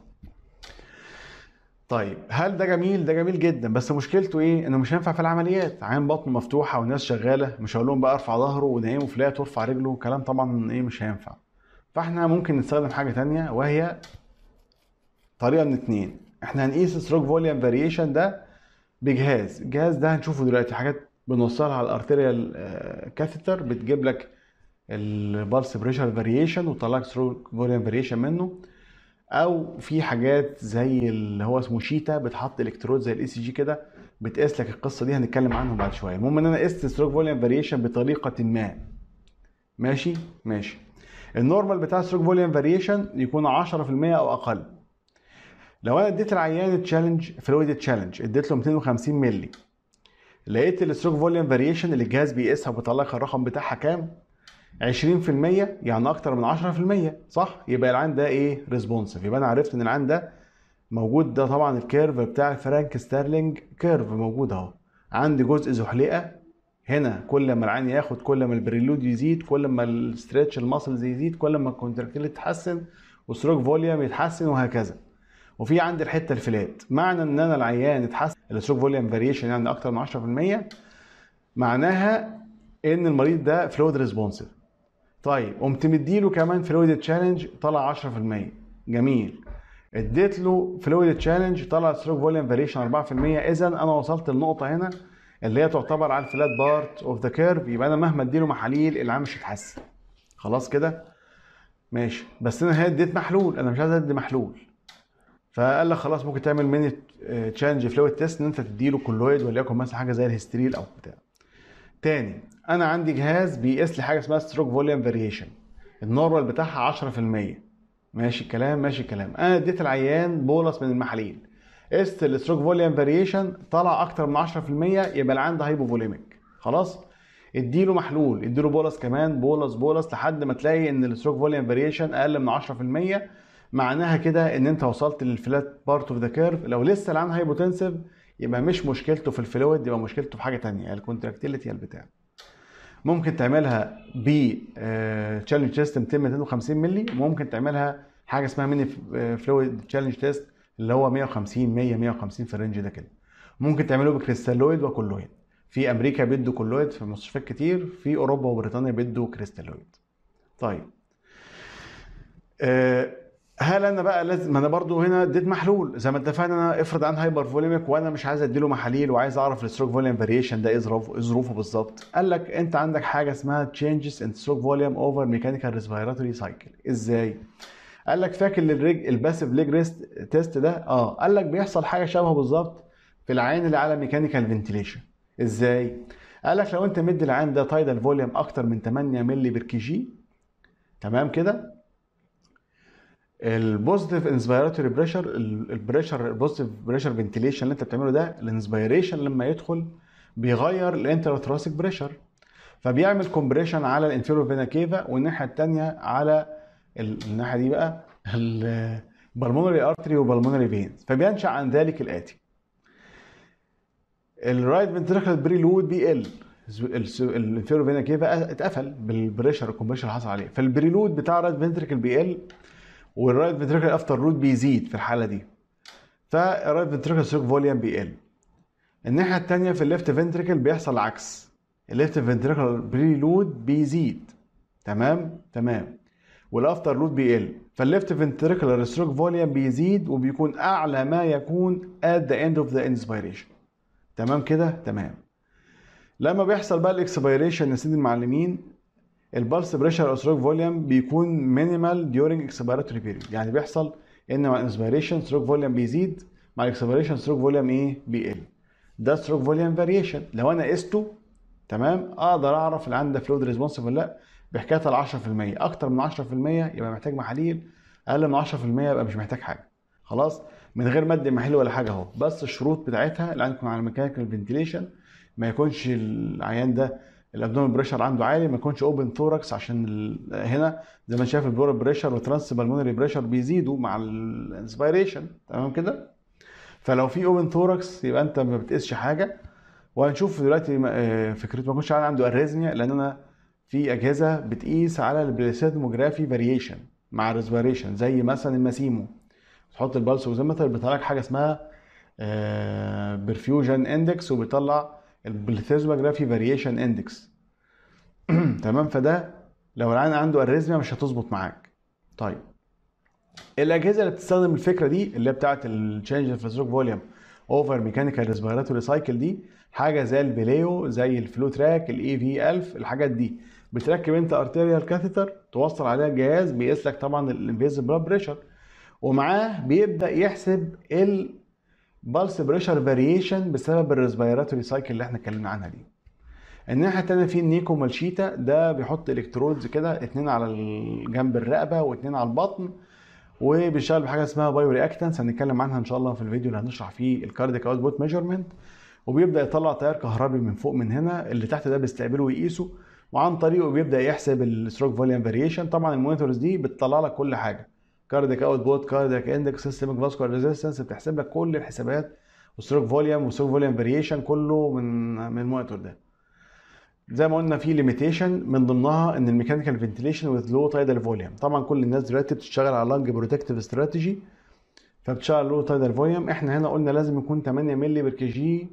طيب هل ده جميل ده جميل جدا بس مشكلته ايه انه مش هينفع في العمليات عين بطنه مفتوحه والناس شغاله مش هقول لهم بقى ارفع ظهره ونيمه فلات وارفع رجله كلام طبعا ايه مش هينفع فاحنا ممكن نستخدم حاجه تانية وهي طريقه من اتنين احنا هنقيس ستروك فوليوم فاريشن ده بجهاز الجهاز ده هنشوفه دلوقتي حاجات بنوصلها على الارتيريال كاثيتر بتجيب لك البلس بريشر فاريشن وتطلع لك ستروك فوليوم فاريشن منه او في حاجات زي اللي هو اسمه شيتا بتحط الكترود زي الاي سي جي كده بتقيس لك القصه دي هنتكلم عنهم بعد شويه المهم ان انا قست ستروك فوليوم فاريشن بطريقه ما ماشي ماشي النورمال بتاع ستروك فوليوم فاريشن يكون 10% او اقل لو انا اديت العيان تشالنج فلويد تشالنج اديت له 250 مللي لقيت الستروك فوليوم فاريشن اللي الجهاز بيقيسها وبيطلع لك الرقم بتاعها كام 20% يعني اكتر من 10% صح يبقى العين ده ايه ريسبونسيف يبقى انا عرفت ان العين ده موجود ده طبعا الكيرف بتاع الفرانك ستارلينج كيرف موجود اهو عندي جزء زحلقه هنا كل ما العين ياخد كل ما البريلود يزيد كل ما الستريتش الماسلز يزيد كل ما الكونتراكتيل يتحسن وستروك فوليوم يتحسن وهكذا وفي عندي الحته الفلات معنى ان انا العيان اتحسن الستروك فوليوم فاريشن يعني اكتر من 10% معناها ان المريض ده فلويد ريسبونسيف طيب قمت مديله كمان فلويد تشالنج طلع 10% جميل اديت له فلويد تشالنج طلع ستروك فوليوم فاريشن 4% اذا انا وصلت للنقطه هنا اللي هي تعتبر على الفلات بارت اوف ذا كيرف يبقى انا مهما اديله محاليل العام مش هيتحسن خلاص كده ماشي بس انا اديت محلول انا مش عايز ادي محلول فقال لك خلاص ممكن تعمل ميني تشانج فلويد تيست ان انت تديله كولويد وليكن مثلا حاجه زي الهستريل او بتاع تاني انا عندي جهاز بيقيس لي حاجه اسمها ستروك فوليوم فاريشن النورمال بتاعها 10% ماشي الكلام ماشي الكلام انا اديت العيان بولس من المحاليل قست الستروك فوليوم فاريشن طلع اكتر من 10% يبقى العيان ده هايبوفوليميك خلاص اديله محلول اديله بولس كمان بولس بولس لحد ما تلاقي ان الستروك فوليوم فاريشن اقل من 10% معناها كده ان انت وصلت للفلات بارت اوف ذا كيرف لو لسه العيان هايبوتنسيف يبقى مش مشكلته في الفلويد يبقى مشكلته في حاجه ثانيه الكونتراكتيليتي البتاع ممكن تعملها ب تشالنج تيست 200 250 مللي وممكن تعملها حاجه اسمها ميني فلويد تشالنج تيست اللي هو 150 100 150 في الرينج ده كده ممكن تعمله بكريستالويد وكولويد في امريكا بيدوا كولويد في مستشفيات كتير في اوروبا وبريطانيا بيدوا كريستالويد طيب أه هل انا بقى لازم ما انا برضو هنا اديت محلول زي ما اتفقنا انا افرض عن هايبر فوليميك وانا مش عايز اديله محاليل وعايز اعرف الستروك فوليوم فاريشن ده ايه ظروفه ظروفه بالظبط قال لك انت عندك حاجه اسمها تشينجز ان ستروك فوليوم اوفر ميكانيكال ريسبيراتوري سايكل ازاي قال لك فاكر الريج الباسيف ليج ريست تيست ده اه قال لك بيحصل حاجه شبهه بالظبط في العين اللي على ميكانيكال فنتيليشن ازاي قال لك لو انت مدي العين ده تايدال فوليوم اكتر من 8 مللي بير كي جي تمام كده البوزيتيف انسبيراتوري بريشر البريشر البوزيتيف بريشر فنتيليشن اللي انت بتعمله ده الانسبيريشن لما يدخل بيغير الانتراتراسيك بريشر فبيعمل كومبريشن على الانفيرو فينا كيفا والناحيه الثانيه على الناحيه دي بقى البلمونري ارتري وبلمونري فينز فبينشا عن ذلك الاتي الرايت فنتريكل بريلود بيقل الانفيرو فينا كيفا اتقفل بالبريشر الكومبريشن اللي حصل عليه فالبريلود بتاع الرايت فنتريكل بيقل والرايت فنتريكل افتر روت بيزيد في الحاله دي فالرايت فنتريكل ستروك فوليوم بيقل الناحيه الثانيه في الليفت فنتريكل بيحصل العكس الليفت فنتريكل بريلود بيزيد تمام تمام والافتر لود بيقل فالليفت فنتريكولار ستروك فوليوم بيزيد وبيكون اعلى ما يكون at the end of the inspiration تمام كده تمام لما بيحصل بقى الاكسبيريشن يا سيدي المعلمين البلس بريشر او ستروك فوليوم بيكون مينيمال ديورنج اكسبيراتوري بيريد يعني بيحصل ان مع الانسبيريشن ستروك فوليوم بيزيد مع الاكسبيريشن ستروك فوليوم ايه بيقل ده ستروك فوليوم فاريشن لو انا قسته تمام اقدر اعرف اللي عنده فلويد ريسبونسيف ولا لا بحكايه ال 10% اكتر من 10% يبقى محتاج محاليل اقل من 10% يبقى مش محتاج حاجه خلاص من غير ما ادي محلول ولا حاجه اهو بس الشروط بتاعتها اللي عندكم على ميكانيكال فنتيليشن ما يكونش العيان ده الابدومين بريشر عنده عالي ما يكونش اوبن ثوركس عشان ال... هنا زي ما شايف البلور بريشر والترانس بالمونري بريشر بيزيدوا مع الانسبيريشن تمام كده فلو في اوبن ثوركس يبقى انت ما بتقيسش حاجه وهنشوف دلوقتي آه، فكرته ما يكونش عنده اريزميا لان انا في اجهزه بتقيس على البليسيدموجرافي فاريشن مع الريسبيريشن زي مثلا الماسيمو تحط البلس اوزيمتر بيطلع لك حاجه اسمها برفيوجن اندكس وبيطلع البليسيدموجرافي فاريشن اندكس تمام فده لو العين عنده اريزميا مش هتظبط معاك طيب الاجهزه اللي بتستخدم الفكره دي اللي هي بتاعه التشينج في ستروك فوليوم اوفر ميكانيكال ريسبيراتوري سايكل دي حاجه زي البليو زي الفلو تراك الاي في 1000 الحاجات دي بتركب انت ارتيريال كاثيتر توصل عليها جهاز بيقيس لك طبعا الانفيزيف بلاد بريشر ومعاه بيبدا يحسب البلس بريشر فاريشن بسبب الريسبيراتوري سايكل اللي احنا اتكلمنا عنها دي الناحيه التانيه في النيكو مالشيتا ده بيحط الكترودز كده اتنين على جنب الرقبه واتنين على البطن وبيشتغل بحاجه اسمها بايو رياكتنس هنتكلم عنها ان شاء الله في الفيديو اللي هنشرح فيه الكارديك اوتبوت ميجرمنت وبيبدا يطلع تيار كهربي من فوق من هنا اللي تحت ده بيستقبله ويقيسه وعن طريقه بيبدا يحسب الستروك فوليوم فاريشن طبعا المونيتورز دي بتطلع لك كل حاجه كارديك اوتبوت كارديك اندكس سيستميك فاسكولار ريزيستنس بتحسب لك كل الحسابات وستروك فوليوم وستروك فوليوم فاريشن كله من من المونيتور ده زي ما قلنا في ليميتيشن من ضمنها ان الميكانيكال فنتيليشن وذ لو تايدال فوليوم طبعا كل الناس دلوقتي بتشتغل على لانج بروتكتيف استراتيجي فبتشتغل لو تايدال فوليوم احنا هنا قلنا لازم يكون 8 مللي بر كي جي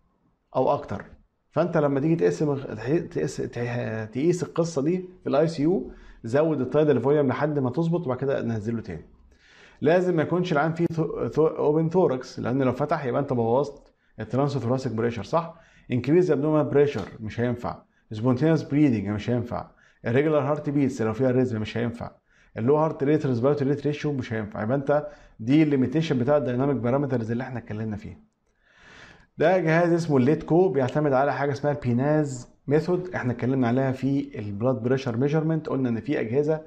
او اكتر فانت لما تيجي تقسم تقيس تقيس القصه دي في الاي سي يو زود التايدال فوليوم لحد ما تظبط وبعد كده نزله تاني لازم ما يكونش العين فيه اوبن ثوركس لان لو فتح يبقى انت بوظت الترانس ثوراسيك بريشر صح انكريز ابدومال بريشر مش هينفع سبونتينوس بريدنج مش هينفع الريجولار هارت بيتس لو فيها ريزم مش هينفع اللو هارت ريت ريسبيراتوري ريت ريشيو مش هينفع يبقى انت دي الليميتيشن بتاع الدايناميك بارامترز اللي احنا اتكلمنا فيه ده جهاز اسمه الليت كو بيعتمد على حاجه اسمها البيناز ميثود احنا اتكلمنا عليها في البلاد بريشر ميجرمنت قلنا ان في اجهزه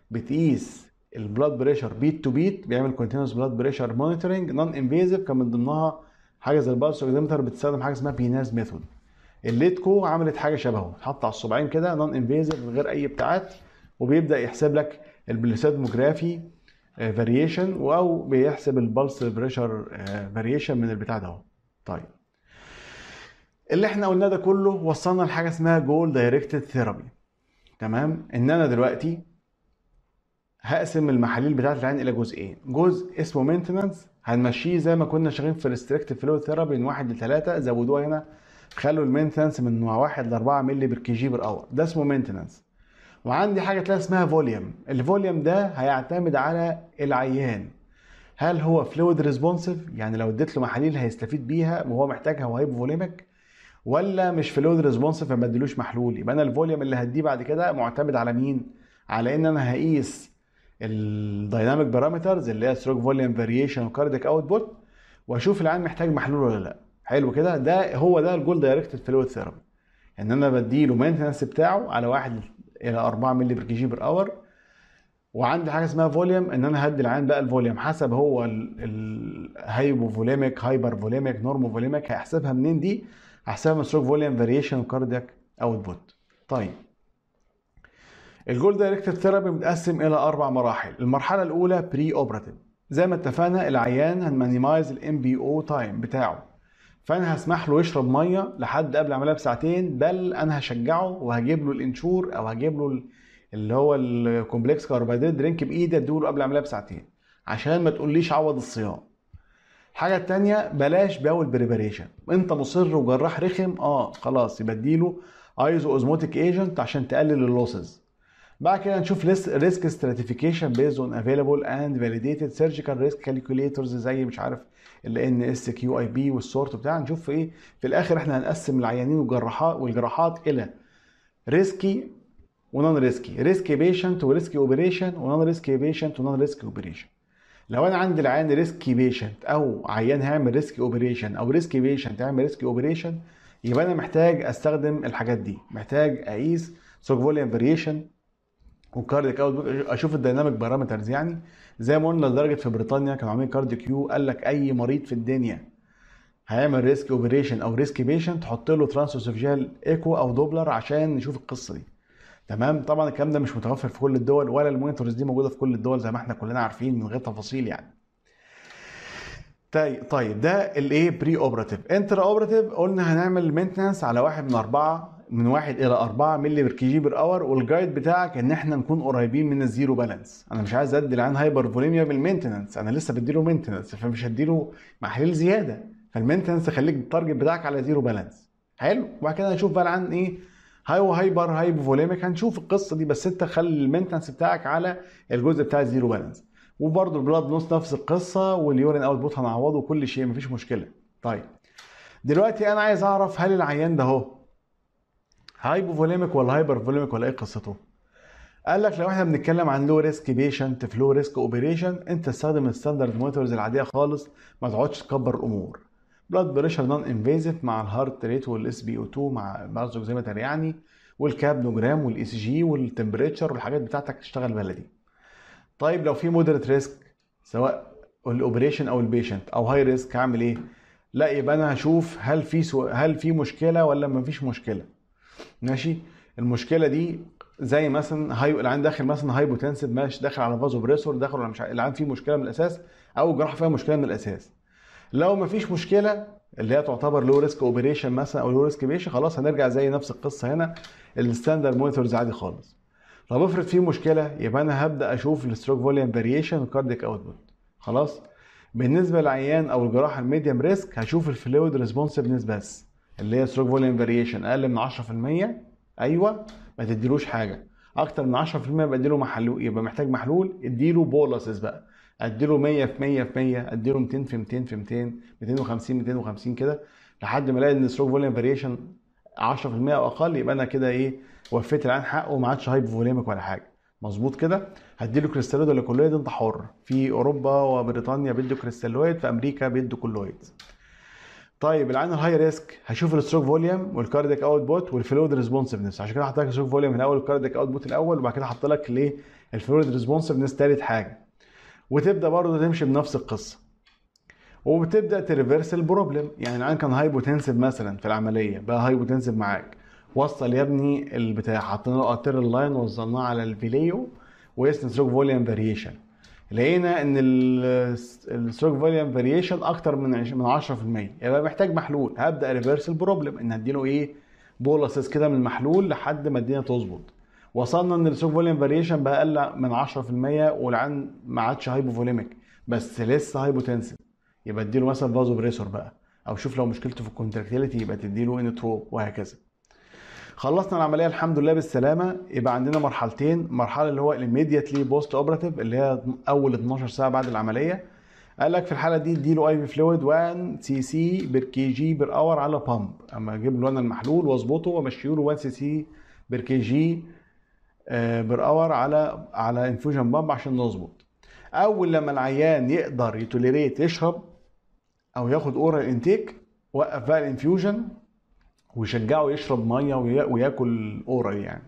بتقيس البلاد بريشر بيت تو بيت بيعمل كونتينوس بلاد بريشر مونيتورنج نون انفيزيف كان من ضمنها حاجه زي البالس اوكسيمتر بتستخدم حاجه اسمها بيناز ميثود الليتكو عملت حاجه شبهه تحط على الصبعين كده نون انفيزيف من غير اي ابتعاد وبيبدا يحسب لك البليسيدموجرافي فاريشن او بيحسب البلس بريشر فاريشن من البتاع ده طيب اللي احنا قلناه ده كله وصلنا لحاجه اسمها جول دايركتد ثيرابي تمام ان انا دلوقتي هقسم المحاليل بتاعت العين الى جزئين جزء اسمه مينتنانس هنمشيه زي ما كنا شغالين في الريستريكتيف فلويد ثيرابي من واحد لثلاثه زودوها هنا خلوا المينتنانس من واحد ل 4 مللي بر كي جي بر اور ده اسمه مينتنانس وعندي حاجه تلاقي اسمها فوليوم الفوليوم ده هيعتمد على العيان هل هو فلويد ريسبونسيف يعني لو اديت له محاليل هيستفيد بيها وهو محتاجها وهيبقى فوليمك ولا مش فلويد ريسبونسيف ما اديلوش محلول يبقى انا الفوليوم اللي هديه بعد كده معتمد على مين على ان انا هقيس الدايناميك بارامترز اللي هي ستروك فوليوم فاريشن وكارديك اوتبوت واشوف العيان محتاج محلول ولا لا حلو كده ده هو ده الجول دايركتد فلويد ثيرابي ان انا بديله مينتنس بتاعه على 1 الى 4 مللي بر كي جي بر اور وعندي حاجه اسمها فوليوم ان انا هدي العيان بقى الفوليوم حسب هو الهايبو فوليميك هايبر فوليميك نورمو فوليميك هيحسبها منين دي هحسبها من ستروك فوليوم فاريشن وكاردياك اوتبوت طيب الجول دايركتد ثيرابي متقسم الى اربع مراحل المرحله الاولى بري اوبراتيف زي ما اتفقنا العيان هنمانيمايز الام بي او تايم بتاعه فانا هسمح له يشرب ميه لحد قبل العمليه بساعتين بل انا هشجعه وهجيب له الانشور او هجيب له اللي هو الكومبلكس كاربوهيدرات درينك بايدي اديله قبل العمليه بساعتين عشان ما تقوليش عوض الصيام الحاجه التانية بلاش باول بريباريشن انت مصر وجراح رخم اه خلاص يبقى اديله ايزو اوزموتيك ايجنت عشان تقلل اللوسز بعد كده نشوف ريسك ستراتيفيكيشن بيز اون افيلابل اند فاليديتد سيرجيكال ريسك كالكوليترز زي مش عارف ال ان اس كيو اي بي والسورت بتاع نشوف في ايه في الاخر احنا هنقسم العيانين والجراحات والجراحات الى ريسكي ونون ريسكي ريسكي بيشنت وريسكي اوبريشن ونون ريسكي بيشنت ونون ريسكي اوبريشن لو انا عندي العيان ريسكي بيشنت او عيان هيعمل ريسكي اوبريشن او ريسكي بيشنت هيعمل ريسكي اوبريشن يبقى انا محتاج استخدم الحاجات دي محتاج اقيس سوك فوليوم فاريشن والكارديك اوت اشوف الديناميك بارامترز يعني زي ما قلنا لدرجه في بريطانيا كانوا عاملين كارديو كيو قال لك اي مريض في الدنيا هيعمل ريسك اوبريشن او ريسك بيشنت تحط له ترانسوسوفيجال ايكو او دوبلر عشان نشوف القصه دي تمام طبعا الكلام ده مش متوفر في كل الدول ولا المونيتورز دي موجوده في كل الدول زي ما احنا كلنا عارفين من غير تفاصيل يعني طيب طيب ده الايه بري اوبراتيف انتر اوبراتيف قلنا هنعمل مينتنس على واحد من اربعه من واحد الى اربعه مللي بير كي جي بير اور والجايد بتاعك ان احنا نكون قريبين من الزيرو بالانس انا مش عايز ادي العين هايبر فوليميا بالمينتنس انا لسه بديله مينتنس فمش هديله محلول زياده فالمينتنس خليك التارجت بتاعك على زيرو بالانس حلو وبعد كده هنشوف بقى العين ايه هايو هايبر هايبو فوليميك هنشوف القصه دي بس انت خلي المينتنس بتاعك على الجزء بتاع الزيرو بالانس وبرده البلاد نص نفس القصه واليورين اوت بوت هنعوضه وكل شيء مفيش مشكله طيب دلوقتي انا عايز اعرف هل العيان ده اهو هايبو فوليميك ولا هايبر فوليميك ولا ايه قصته قال لك لو احنا بنتكلم عن لو ريسك بيشنت في لو ريسك اوبريشن انت استخدم الستاندرد مونيتورز العاديه خالص ما تقعدش تكبر الامور بلاد بريشر نون انفيزيف مع الهارت ريت والاس بي او 2 مع بازوكسيمتر يعني والكابنوجرام والاي سي جي والتمبريتشر والحاجات بتاعتك تشتغل بلدي طيب لو في مودريت ريسك سواء الاوبريشن او البيشنت او هاي ريسك هعمل ايه لا يبقى انا هشوف هل في سو... هل في مشكله ولا ما فيش مشكله ماشي المشكله دي زي مثلا هاي العين داخل مثلا هايبوتنسيف ماشي داخل على فازو بريسور داخل ولا مش العين فيه مشكله من الاساس او الجراحه فيها مشكله من الاساس لو ما فيش مشكله اللي هي تعتبر لو ريسك اوبريشن مثلا او لو ريسك بيشن خلاص هنرجع زي نفس القصه هنا الستاندرد مونيتورز عادي خالص طب افرض في مشكله يبقى انا هبدا اشوف الستروك فوليوم فاريشن والكارديك اوتبوت خلاص بالنسبه للعيان او الجراحه الميديم ريسك هشوف الفلويد ريسبونسفنس بس اللي هي ستروك فوليوم فاريشن اقل من 10% ايوه ما تديلوش حاجه اكتر من 10% يبقى اديله محلول يبقى محتاج محلول اديله بولسز بقى اديله 100 في 100 في 100 اديله 200 في 200 في 200 250 250 كده لحد ما الاقي ان ستروك فوليوم فاريشن 10% او اقل يبقى انا كده ايه وفيت العين حقه وما عادش هايبو فوليميك ولا حاجه مظبوط كده هديله كريستالويد ولا كولويد انت حر في اوروبا وبريطانيا بيدوا كريستالويد في امريكا بيدوا كولويد طيب العين الهاي ريسك هشوف الستروك فوليوم والكارديك اوت بوت والفلويد ريسبونسفنس عشان كده حطيت لك الستروك فوليوم الاول والكارديك اوت بوت الاول وبعد كده حط لك ليه الفلويد ريسبونسفنس ثالث حاجه وتبدا برضه تمشي بنفس القصه وبتبدا تريفرس البروبلم يعني العين كان هايبوتنسيف مثلا في العمليه بقى هايبوتنسيف معاك وصل يا ابني البتاع حطينا له ارتيريال لاين ووصلناه على الفيليو وقسنا ستروك فوليوم فاريشن لقينا ان الستروك فوليوم فاريشن اكتر من من 10% يبقى محتاج محلول هبدا ريفرس البروبلم ان اديله ايه بولسز كده من المحلول لحد ما الدنيا تظبط وصلنا ان الستروك فوليوم فاريشن بقى اقل من 10% والعين ما عادش هايبوفوليميك بس لسه هايبوتنسيف يبقى اديله مثلا فازو بريسور بقى او شوف لو مشكلته في الكونتراكتيليتي يبقى تديله انتروب وهكذا خلصنا العمليه الحمد لله بالسلامه يبقى عندنا مرحلتين مرحله اللي هو immediately بوست اوبراتيف اللي هي اول 12 ساعه بعد العمليه قال لك في الحاله دي اديله اي في فلويد 1 سي سي بير كي جي بير اور على بامب اما اجيب له انا المحلول واظبطه وامشيه له 1 سي سي بير كي جي بير اور على على انفوجن بامب عشان نظبط اول لما العيان يقدر يتوليريت يشرب او ياخد اورال انتيك وقف بقى الانفيوجن ويشجعه يشرب ميه وياكل اورال يعني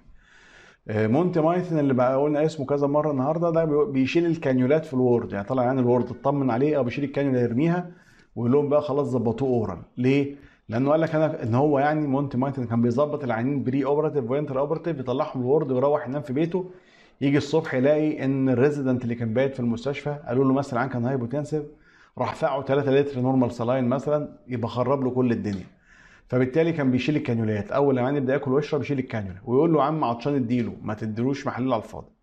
مونتي مايثن اللي بقى قلنا اسمه كذا مره النهارده ده بيشيل الكانيولات في الورد يعني طلع يعني الورد اطمن عليه او بيشيل الكانيولا يرميها ويقول لهم بقى خلاص ظبطوه اورال ليه؟ لانه قال لك انا ان هو يعني مونتي مايثن كان بيظبط العيانين بري اوبراتيف وانتر اوبراتيف يطلعهم الورد ويروح ينام في بيته يجي الصبح يلاقي ان الريزيدنت اللي كان بايت في المستشفى قالوا له مثلا العيان كان هايبوتنسيف راح فقعه 3 لتر نورمال سلاين مثلا يبقى خرب له كل الدنيا فبالتالي كان بيشيل الكانيولات اول لما يبدا ياكل ويشرب يشيل الكانيولا ويقول له يا عم عطشان اديله ما تديلوش محلول على الفاضي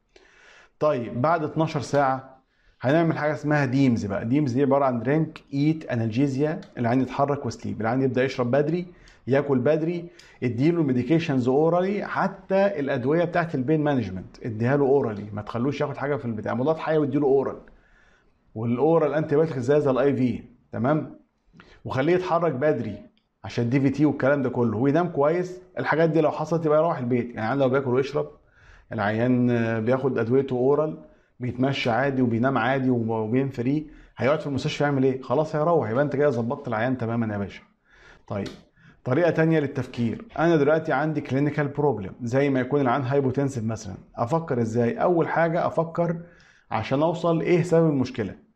طيب بعد 12 ساعه هنعمل حاجه اسمها ديمز بقى ديمز دي عباره عن درينك ايت انالجيزيا العين يتحرك وسليب العين يبدا يشرب بدري ياكل بدري اديله الميديكيشنز اورالي حتى الادويه بتاعت البين مانجمنت اديها له اورالي ما تخلوش ياخد حاجه في البتاع مضاد حيوي اديله اورال والاورال انتي بايوتيك زي زي الاي في تمام وخليه يتحرك بدري عشان دي في تي والكلام ده كله وينام كويس الحاجات دي لو حصلت يبقى يروح البيت يعني لو بياكل ويشرب العيان بياخد ادويته اورال بيتمشى عادي وبينام عادي وبين فري هيقعد في المستشفى يعمل ايه خلاص هيروح يبقى انت كده ظبطت العيان تماما يا باشا طيب طريقه تانية للتفكير انا دلوقتي عندي كلينيكال بروبلم زي ما يكون العيان هايبوتنسيف مثلا افكر ازاي اول حاجه افكر عشان اوصل ايه سبب المشكله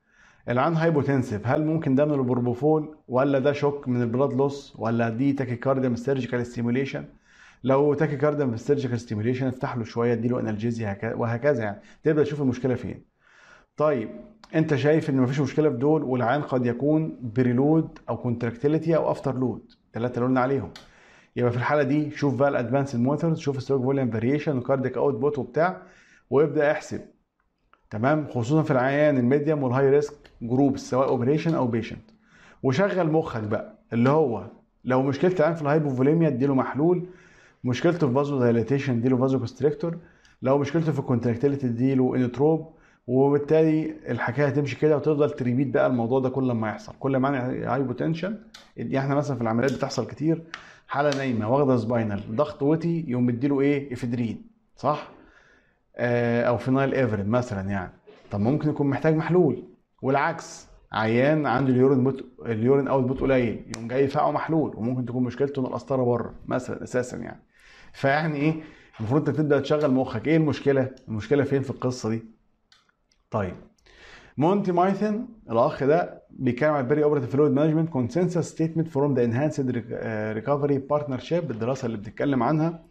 العين هايبوتنسيف هل ممكن ده من البروبوفول ولا ده شوك من البلاد لوس ولا دي تاكيكارديا من السيرجيكال ستيموليشن لو تاكيكارديا من السيرجيكال ستيموليشن افتح له شويه اديله انالجيزيا وهكذا يعني تبدا تشوف المشكله فين طيب انت شايف ان مفيش مشكله في دول والعين قد يكون بريلود او كونتراكتيليتي او افتر لود الثلاثه اللي قلنا عليهم يبقى في الحاله دي شوف بقى الادفانسد موتورز شوف ستروك فوليوم فاريشن وكارديك اوت بوت وبتاع وابدا احسب تمام خصوصا في العيان الميديوم والهاي ريسك جروب سواء اوبريشن او بيشنت وشغل مخك بقى اللي هو لو مشكله العيان في الهايبوفوليميا اديله محلول مشكلته في فازو دايليتيشن اديله فازو كونستريكتور لو مشكلته في الكونتراكتيليتي اديله انوتروب وبالتالي الحكايه هتمشي كده وتفضل تريبيت بقى الموضوع ده كل ما يحصل كل ما هايبوتنشن يعني احنا مثلا في العمليات بتحصل كتير حاله نايمه واخده سباينال ضغط وطي يقوم مديله ايه افيدرين صح آه او فينايل ايفرين مثلا يعني طب ممكن يكون محتاج محلول والعكس عيان عنده اليورين بوت اليورين اوت بوت قليل يقوم جاي يدفعه محلول وممكن تكون مشكلته ان القسطره بره مثلا اساسا يعني فيعني ايه المفروض انت تبدا تشغل مخك ايه المشكله المشكله فين في القصه دي طيب مونتي مايثن الاخ ده بيتكلم على البري اوبريتيف فلويد مانجمنت كونسنسس ستيتمنت فروم ذا انهانسد ريكفري بارتنرشيب الدراسه اللي بتتكلم عنها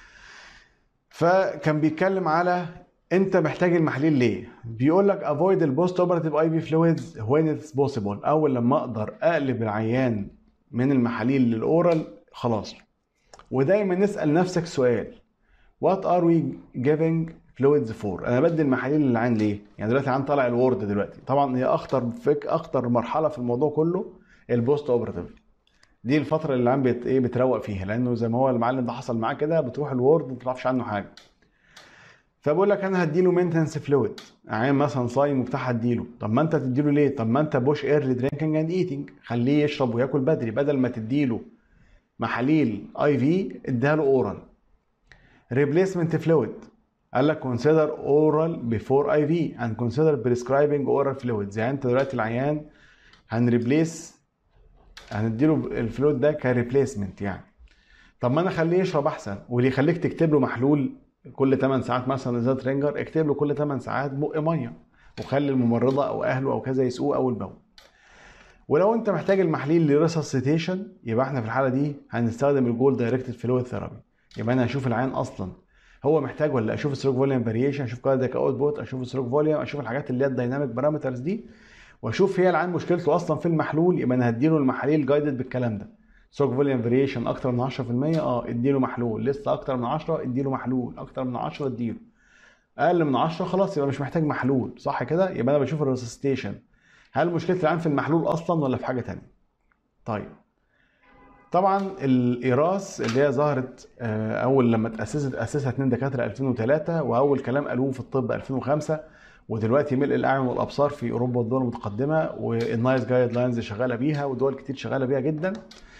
فكان بيتكلم على انت محتاج المحاليل ليه؟ بيقول لك افويد البوست اوبراتيف اي بي فلويدز وين اتس بوسيبل اول لما اقدر اقلب العيان من المحاليل للاورال خلاص ودايما نسال نفسك سؤال وات ار وي جيفنج فلويدز فور انا بدي المحاليل للعين ليه يعني دلوقتي العين طالع الورد دلوقتي طبعا هي اخطر فك اخطر مرحله في الموضوع كله البوست اوبراتيف دي الفتره اللي العين بت ايه بتروق فيها لانه زي ما هو المعلم ده حصل معاه كده بتروح الورد ما تعرفش عنه حاجه فبقول لك انا هديله مينتنس فلويد عين مثلا صايم وبتاع هديله طب ما انت تديله ليه طب ما انت بوش ايرلي درينكينج اند ايتنج خليه يشرب وياكل بدري بدل ما تديله محاليل اي في اديها له اورال ريبليسمنت فلويد قال لك consider oral before IV and consider prescribing oral fluids يعني انت دلوقتي العيان هنريبليس هنديله الفلويد ده كريبليسمنت يعني طب ما انا اخليه يشرب احسن واللي يخليك تكتب له محلول كل 8 ساعات مثلا ازازه رينجر اكتب له كل 8 ساعات بق ميه وخلي الممرضه او اهله او كذا يسقوه اول باول ولو انت محتاج المحليل لريسسيتيشن يبقى احنا في الحاله دي هنستخدم الجول دايركتد فلويد ثيرابي يبقى انا هشوف العين اصلا هو محتاج ولا اشوف ستروك فوليوم فاريشن اشوف كاردياك اوت بوت اشوف ستروك فوليوم اشوف الحاجات اللي هي الدايناميك بارامترز دي واشوف هي العين مشكلته اصلا في المحلول يبقى انا هديله المحاليل جايدد بالكلام ده ستروك فوليوم فاريشن اكتر من 10% اه اديله محلول لسه اكتر من 10 اديله محلول اكتر من 10 اديله اقل من 10 خلاص يبقى مش محتاج محلول صح كده يبقى انا بشوف الريسستيشن هل مشكله العين في المحلول اصلا ولا في حاجه ثانيه طيب طبعا الايراس اللي هي ظهرت اول لما تاسست اسسها اثنين دكاتره 2003 واول كلام قالوه في الطب 2005 ودلوقتي ملء الاعين والابصار في اوروبا والدول المتقدمه والنايس جايد لاينز شغاله بيها ودول كتير شغاله بيها جدا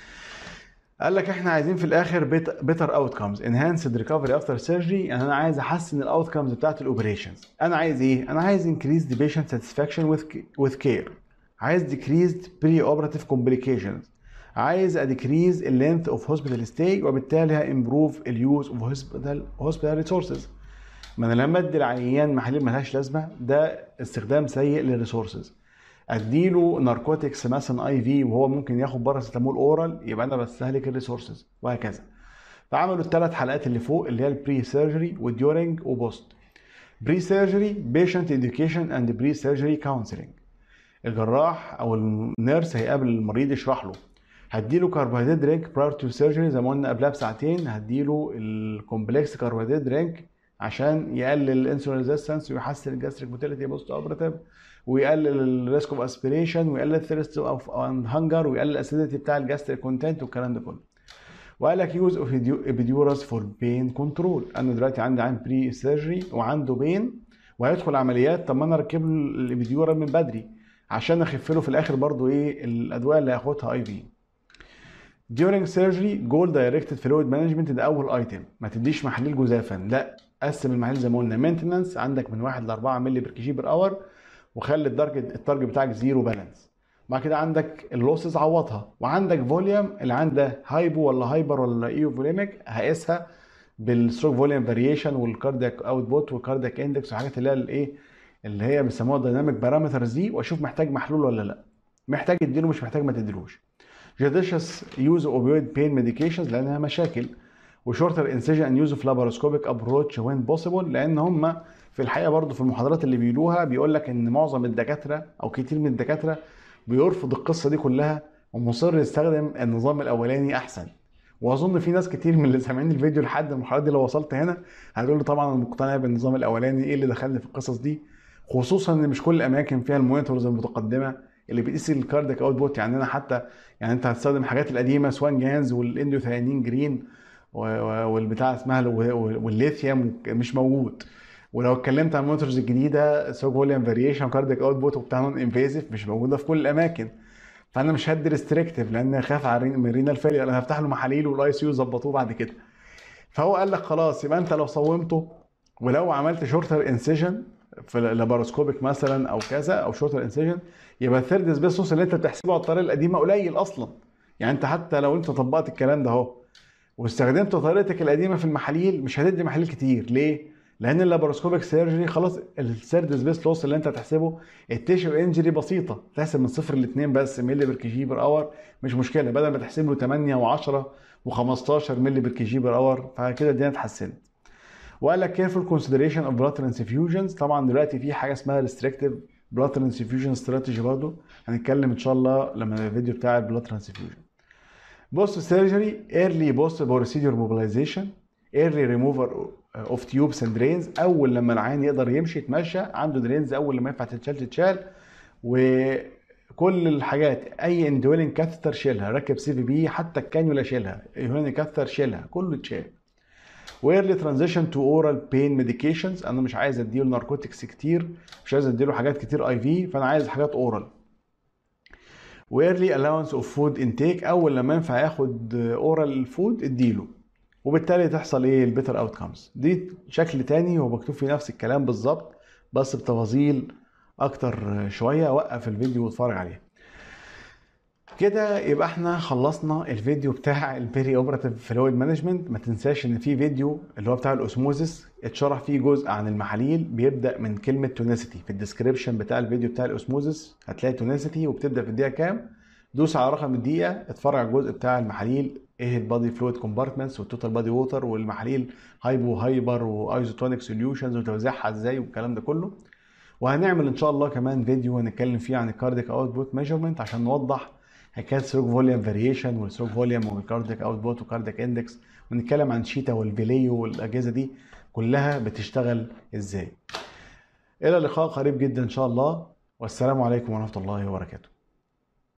قال لك احنا عايزين في الاخر بيتر اوت كامز انهانسد ريكفري افتر سيرجري يعني انا عايز احسن الاوت كامز بتاعت الاوبريشنز انا عايز ايه انا عايز انكريز ذا بيشنت ساتسفاكشن وذ كير عايز decreased بري اوبراتيف كومبليكيشنز عايز اديكريز اللينث اوف هوسبيتال ستاي وبالتالي هامبروف اليوز اوف هوسبيتال هوسبيتال ريسورسز ما انا لما ادي العيان محاليل ملهاش لازمه ده استخدام سيء للريسورسز اديله ناركوتكس مثلا اي في وهو ممكن ياخد باراسيتامول اورال يبقى انا بستهلك الريسورسز وهكذا فعملوا الثلاث حلقات اللي فوق اللي هي البري سيرجري وديورنج وبوست بري سيرجري بيشنت اديوكيشن اند بري سيرجري كونسلنج الجراح او النيرس هيقابل المريض يشرح له هديله كربوهيدرات درينك براير تو سيرجري زي ما قلنا قبلها بساعتين هديله الكومبلكس كربوهيدرات درينك عشان يقلل الانسولين ريزيستنس ويحسن الجاستريك موتيليتي بوست اوبراتيف ويقلل الريسك اوف اسبيريشن ويقلل الثيرست اوف هانجر ويقلل الاسيديتي بتاع الجاستريك كونتنت والكلام ده كله وقال لك يوز اوف ابيديورس فور بين كنترول انا دلوقتي عندي عين بري سيرجري وعنده بين وهيدخل عمليات طب ما انا اركب له الابيديورال من بدري عشان اخف له في الاخر برضو ايه الادويه اللي هياخدها اي في during surgery goal directed fluid management ده اول ايتم ما تديش محاليل جزافا لا قسم المحاليل زي ما قلنا مينتنس عندك من 1 ل 4 مللي بير كي جي بير اور وخلي التارجت التارجت بتاعك زيرو بالانس بعد كده عندك اللوسز عوضها وعندك فوليوم اللي عنده هايبو ولا هايبر ولا ايو فوليميك هقيسها بالستروك فوليوم فاريشن والكاردياك اوت بوت والكاردياك اندكس والحاجات اللي هي الايه اللي هي بيسموها دايناميك بارامترز دي واشوف محتاج محلول ولا لا محتاج اديله مش محتاج ما تديلوش جديشس يوز اوبيويد بين ميديكيشنز لانها مشاكل وشورتر انسيجن ان يوز اوف لاباروسكوبيك ابروتش وين بوسيبل لان هم في الحقيقه برضو في المحاضرات اللي بيقولوها بيقول لك ان معظم الدكاتره او كتير من الدكاتره بيرفض القصه دي كلها ومصر يستخدم النظام الاولاني احسن واظن في ناس كتير من اللي سامعين الفيديو لحد المرحله دي لو وصلت هنا هتقول لي طبعا انا مقتنع بالنظام الاولاني ايه اللي دخلني في القصص دي خصوصا ان مش كل الاماكن فيها المونيتورز المتقدمه اللي بتقيس الكارديك اوت بوت يعني انا حتى يعني انت هتستخدم الحاجات القديمه سوان جانز والاندوثيانين جرين والبتاع اسمها والليثيوم مش موجود ولو اتكلمت عن المونيتورز الجديده سوق فوليوم فاريشن كارديك اوت بوت وبتاع نون انفيزيف مش موجوده في كل الاماكن فانا مش هدي ريستريكتيف لان خاف على من رينال فيلير انا هفتح له محاليل والاي سي يو ظبطوه بعد كده فهو قال لك خلاص يبقى انت لو صومته ولو عملت شورتر انسيجن في اللاباروسكوبيك مثلا او كذا او شورتر انسيجن يبقى الثيرد سبيس اللي انت بتحسبه على الطريقه القديمه قليل اصلا يعني انت حتى لو انت طبقت الكلام ده اهو واستخدمت طريقتك القديمه في المحاليل مش هتدي محاليل كتير ليه؟ لان اللاباروسكوبيك سيرجري خلاص الثيرد سبيس لوس اللي انت تحسبه التيشو انجري بسيطه تحسب من صفر ل 2 بس ملي بير كي جي بر اور مش مشكله بدل ما تحسب له 8 و10 و15 ملي بير كي جي بر اور فكده الدنيا اتحسنت وقال لك كيرفول كونسيدريشن اوف بلاد ترانسفيوجنز طبعا دلوقتي في حاجه اسمها ريستريكتيف بلاد ترانسفيوجن استراتيجي برضه هنتكلم ان شاء الله لما الفيديو بتاع البلاد ترانسفيوجن بوست سيرجري ايرلي بوست بروسيدور موبيلايزيشن ايرلي ريموفر اوف تيوبس اند درينز اول لما العين يقدر يمشي يتمشى عنده درينز اول لما ينفع تتشال تتشال وكل الحاجات اي اندويلين كاثتر شيلها ركب سي في بي حتى الكانيولا شيلها يوني كاثتر شيلها كله اتشال ويرلي ترانزيشن تو اورال بين ميديكيشنز انا مش عايز اديله ناركوتكس كتير مش عايز اديله حاجات كتير اي في فانا عايز حاجات اورال ويرلي الاونس اوف فود انتيك اول لما ينفع ياخد اورال فود اديله وبالتالي تحصل ايه البيتر اوت كامز دي شكل تاني هو مكتوب فيه نفس الكلام بالظبط بس بتفاصيل اكتر شويه وقف الفيديو واتفرج عليه كده يبقى احنا خلصنا الفيديو بتاع البيري اوبراتيف فلويد مانجمنت ما تنساش ان في فيديو اللي هو بتاع الاوسموزيس اتشرح فيه جزء عن المحاليل بيبدا من كلمه تونيسيتي في الديسكريبشن بتاع الفيديو بتاع الاوسموزيس هتلاقي تونيسيتي وبتبدا في الدقيقه كام دوس على رقم الدقيقه اتفرج على الجزء بتاع المحاليل ايه البادي فلويد كومبارتمنتس والتوتال بادي ووتر والمحاليل هايبو هايبر وايزوتونيك سوليوشنز وتوزيعها ازاي والكلام ده كله وهنعمل ان شاء الله كمان فيديو هنتكلم فيه عن الكارديك اوتبوت ميجرمنت عشان نوضح حكايه ستروك فوليوم فاريشن والستروك فوليوم والكارديك اوتبوت وكارديك اندكس ونتكلم عن شيتا والفيليو والاجهزه دي كلها بتشتغل ازاي الى لقاء قريب جدا ان شاء الله والسلام عليكم ورحمه الله وبركاته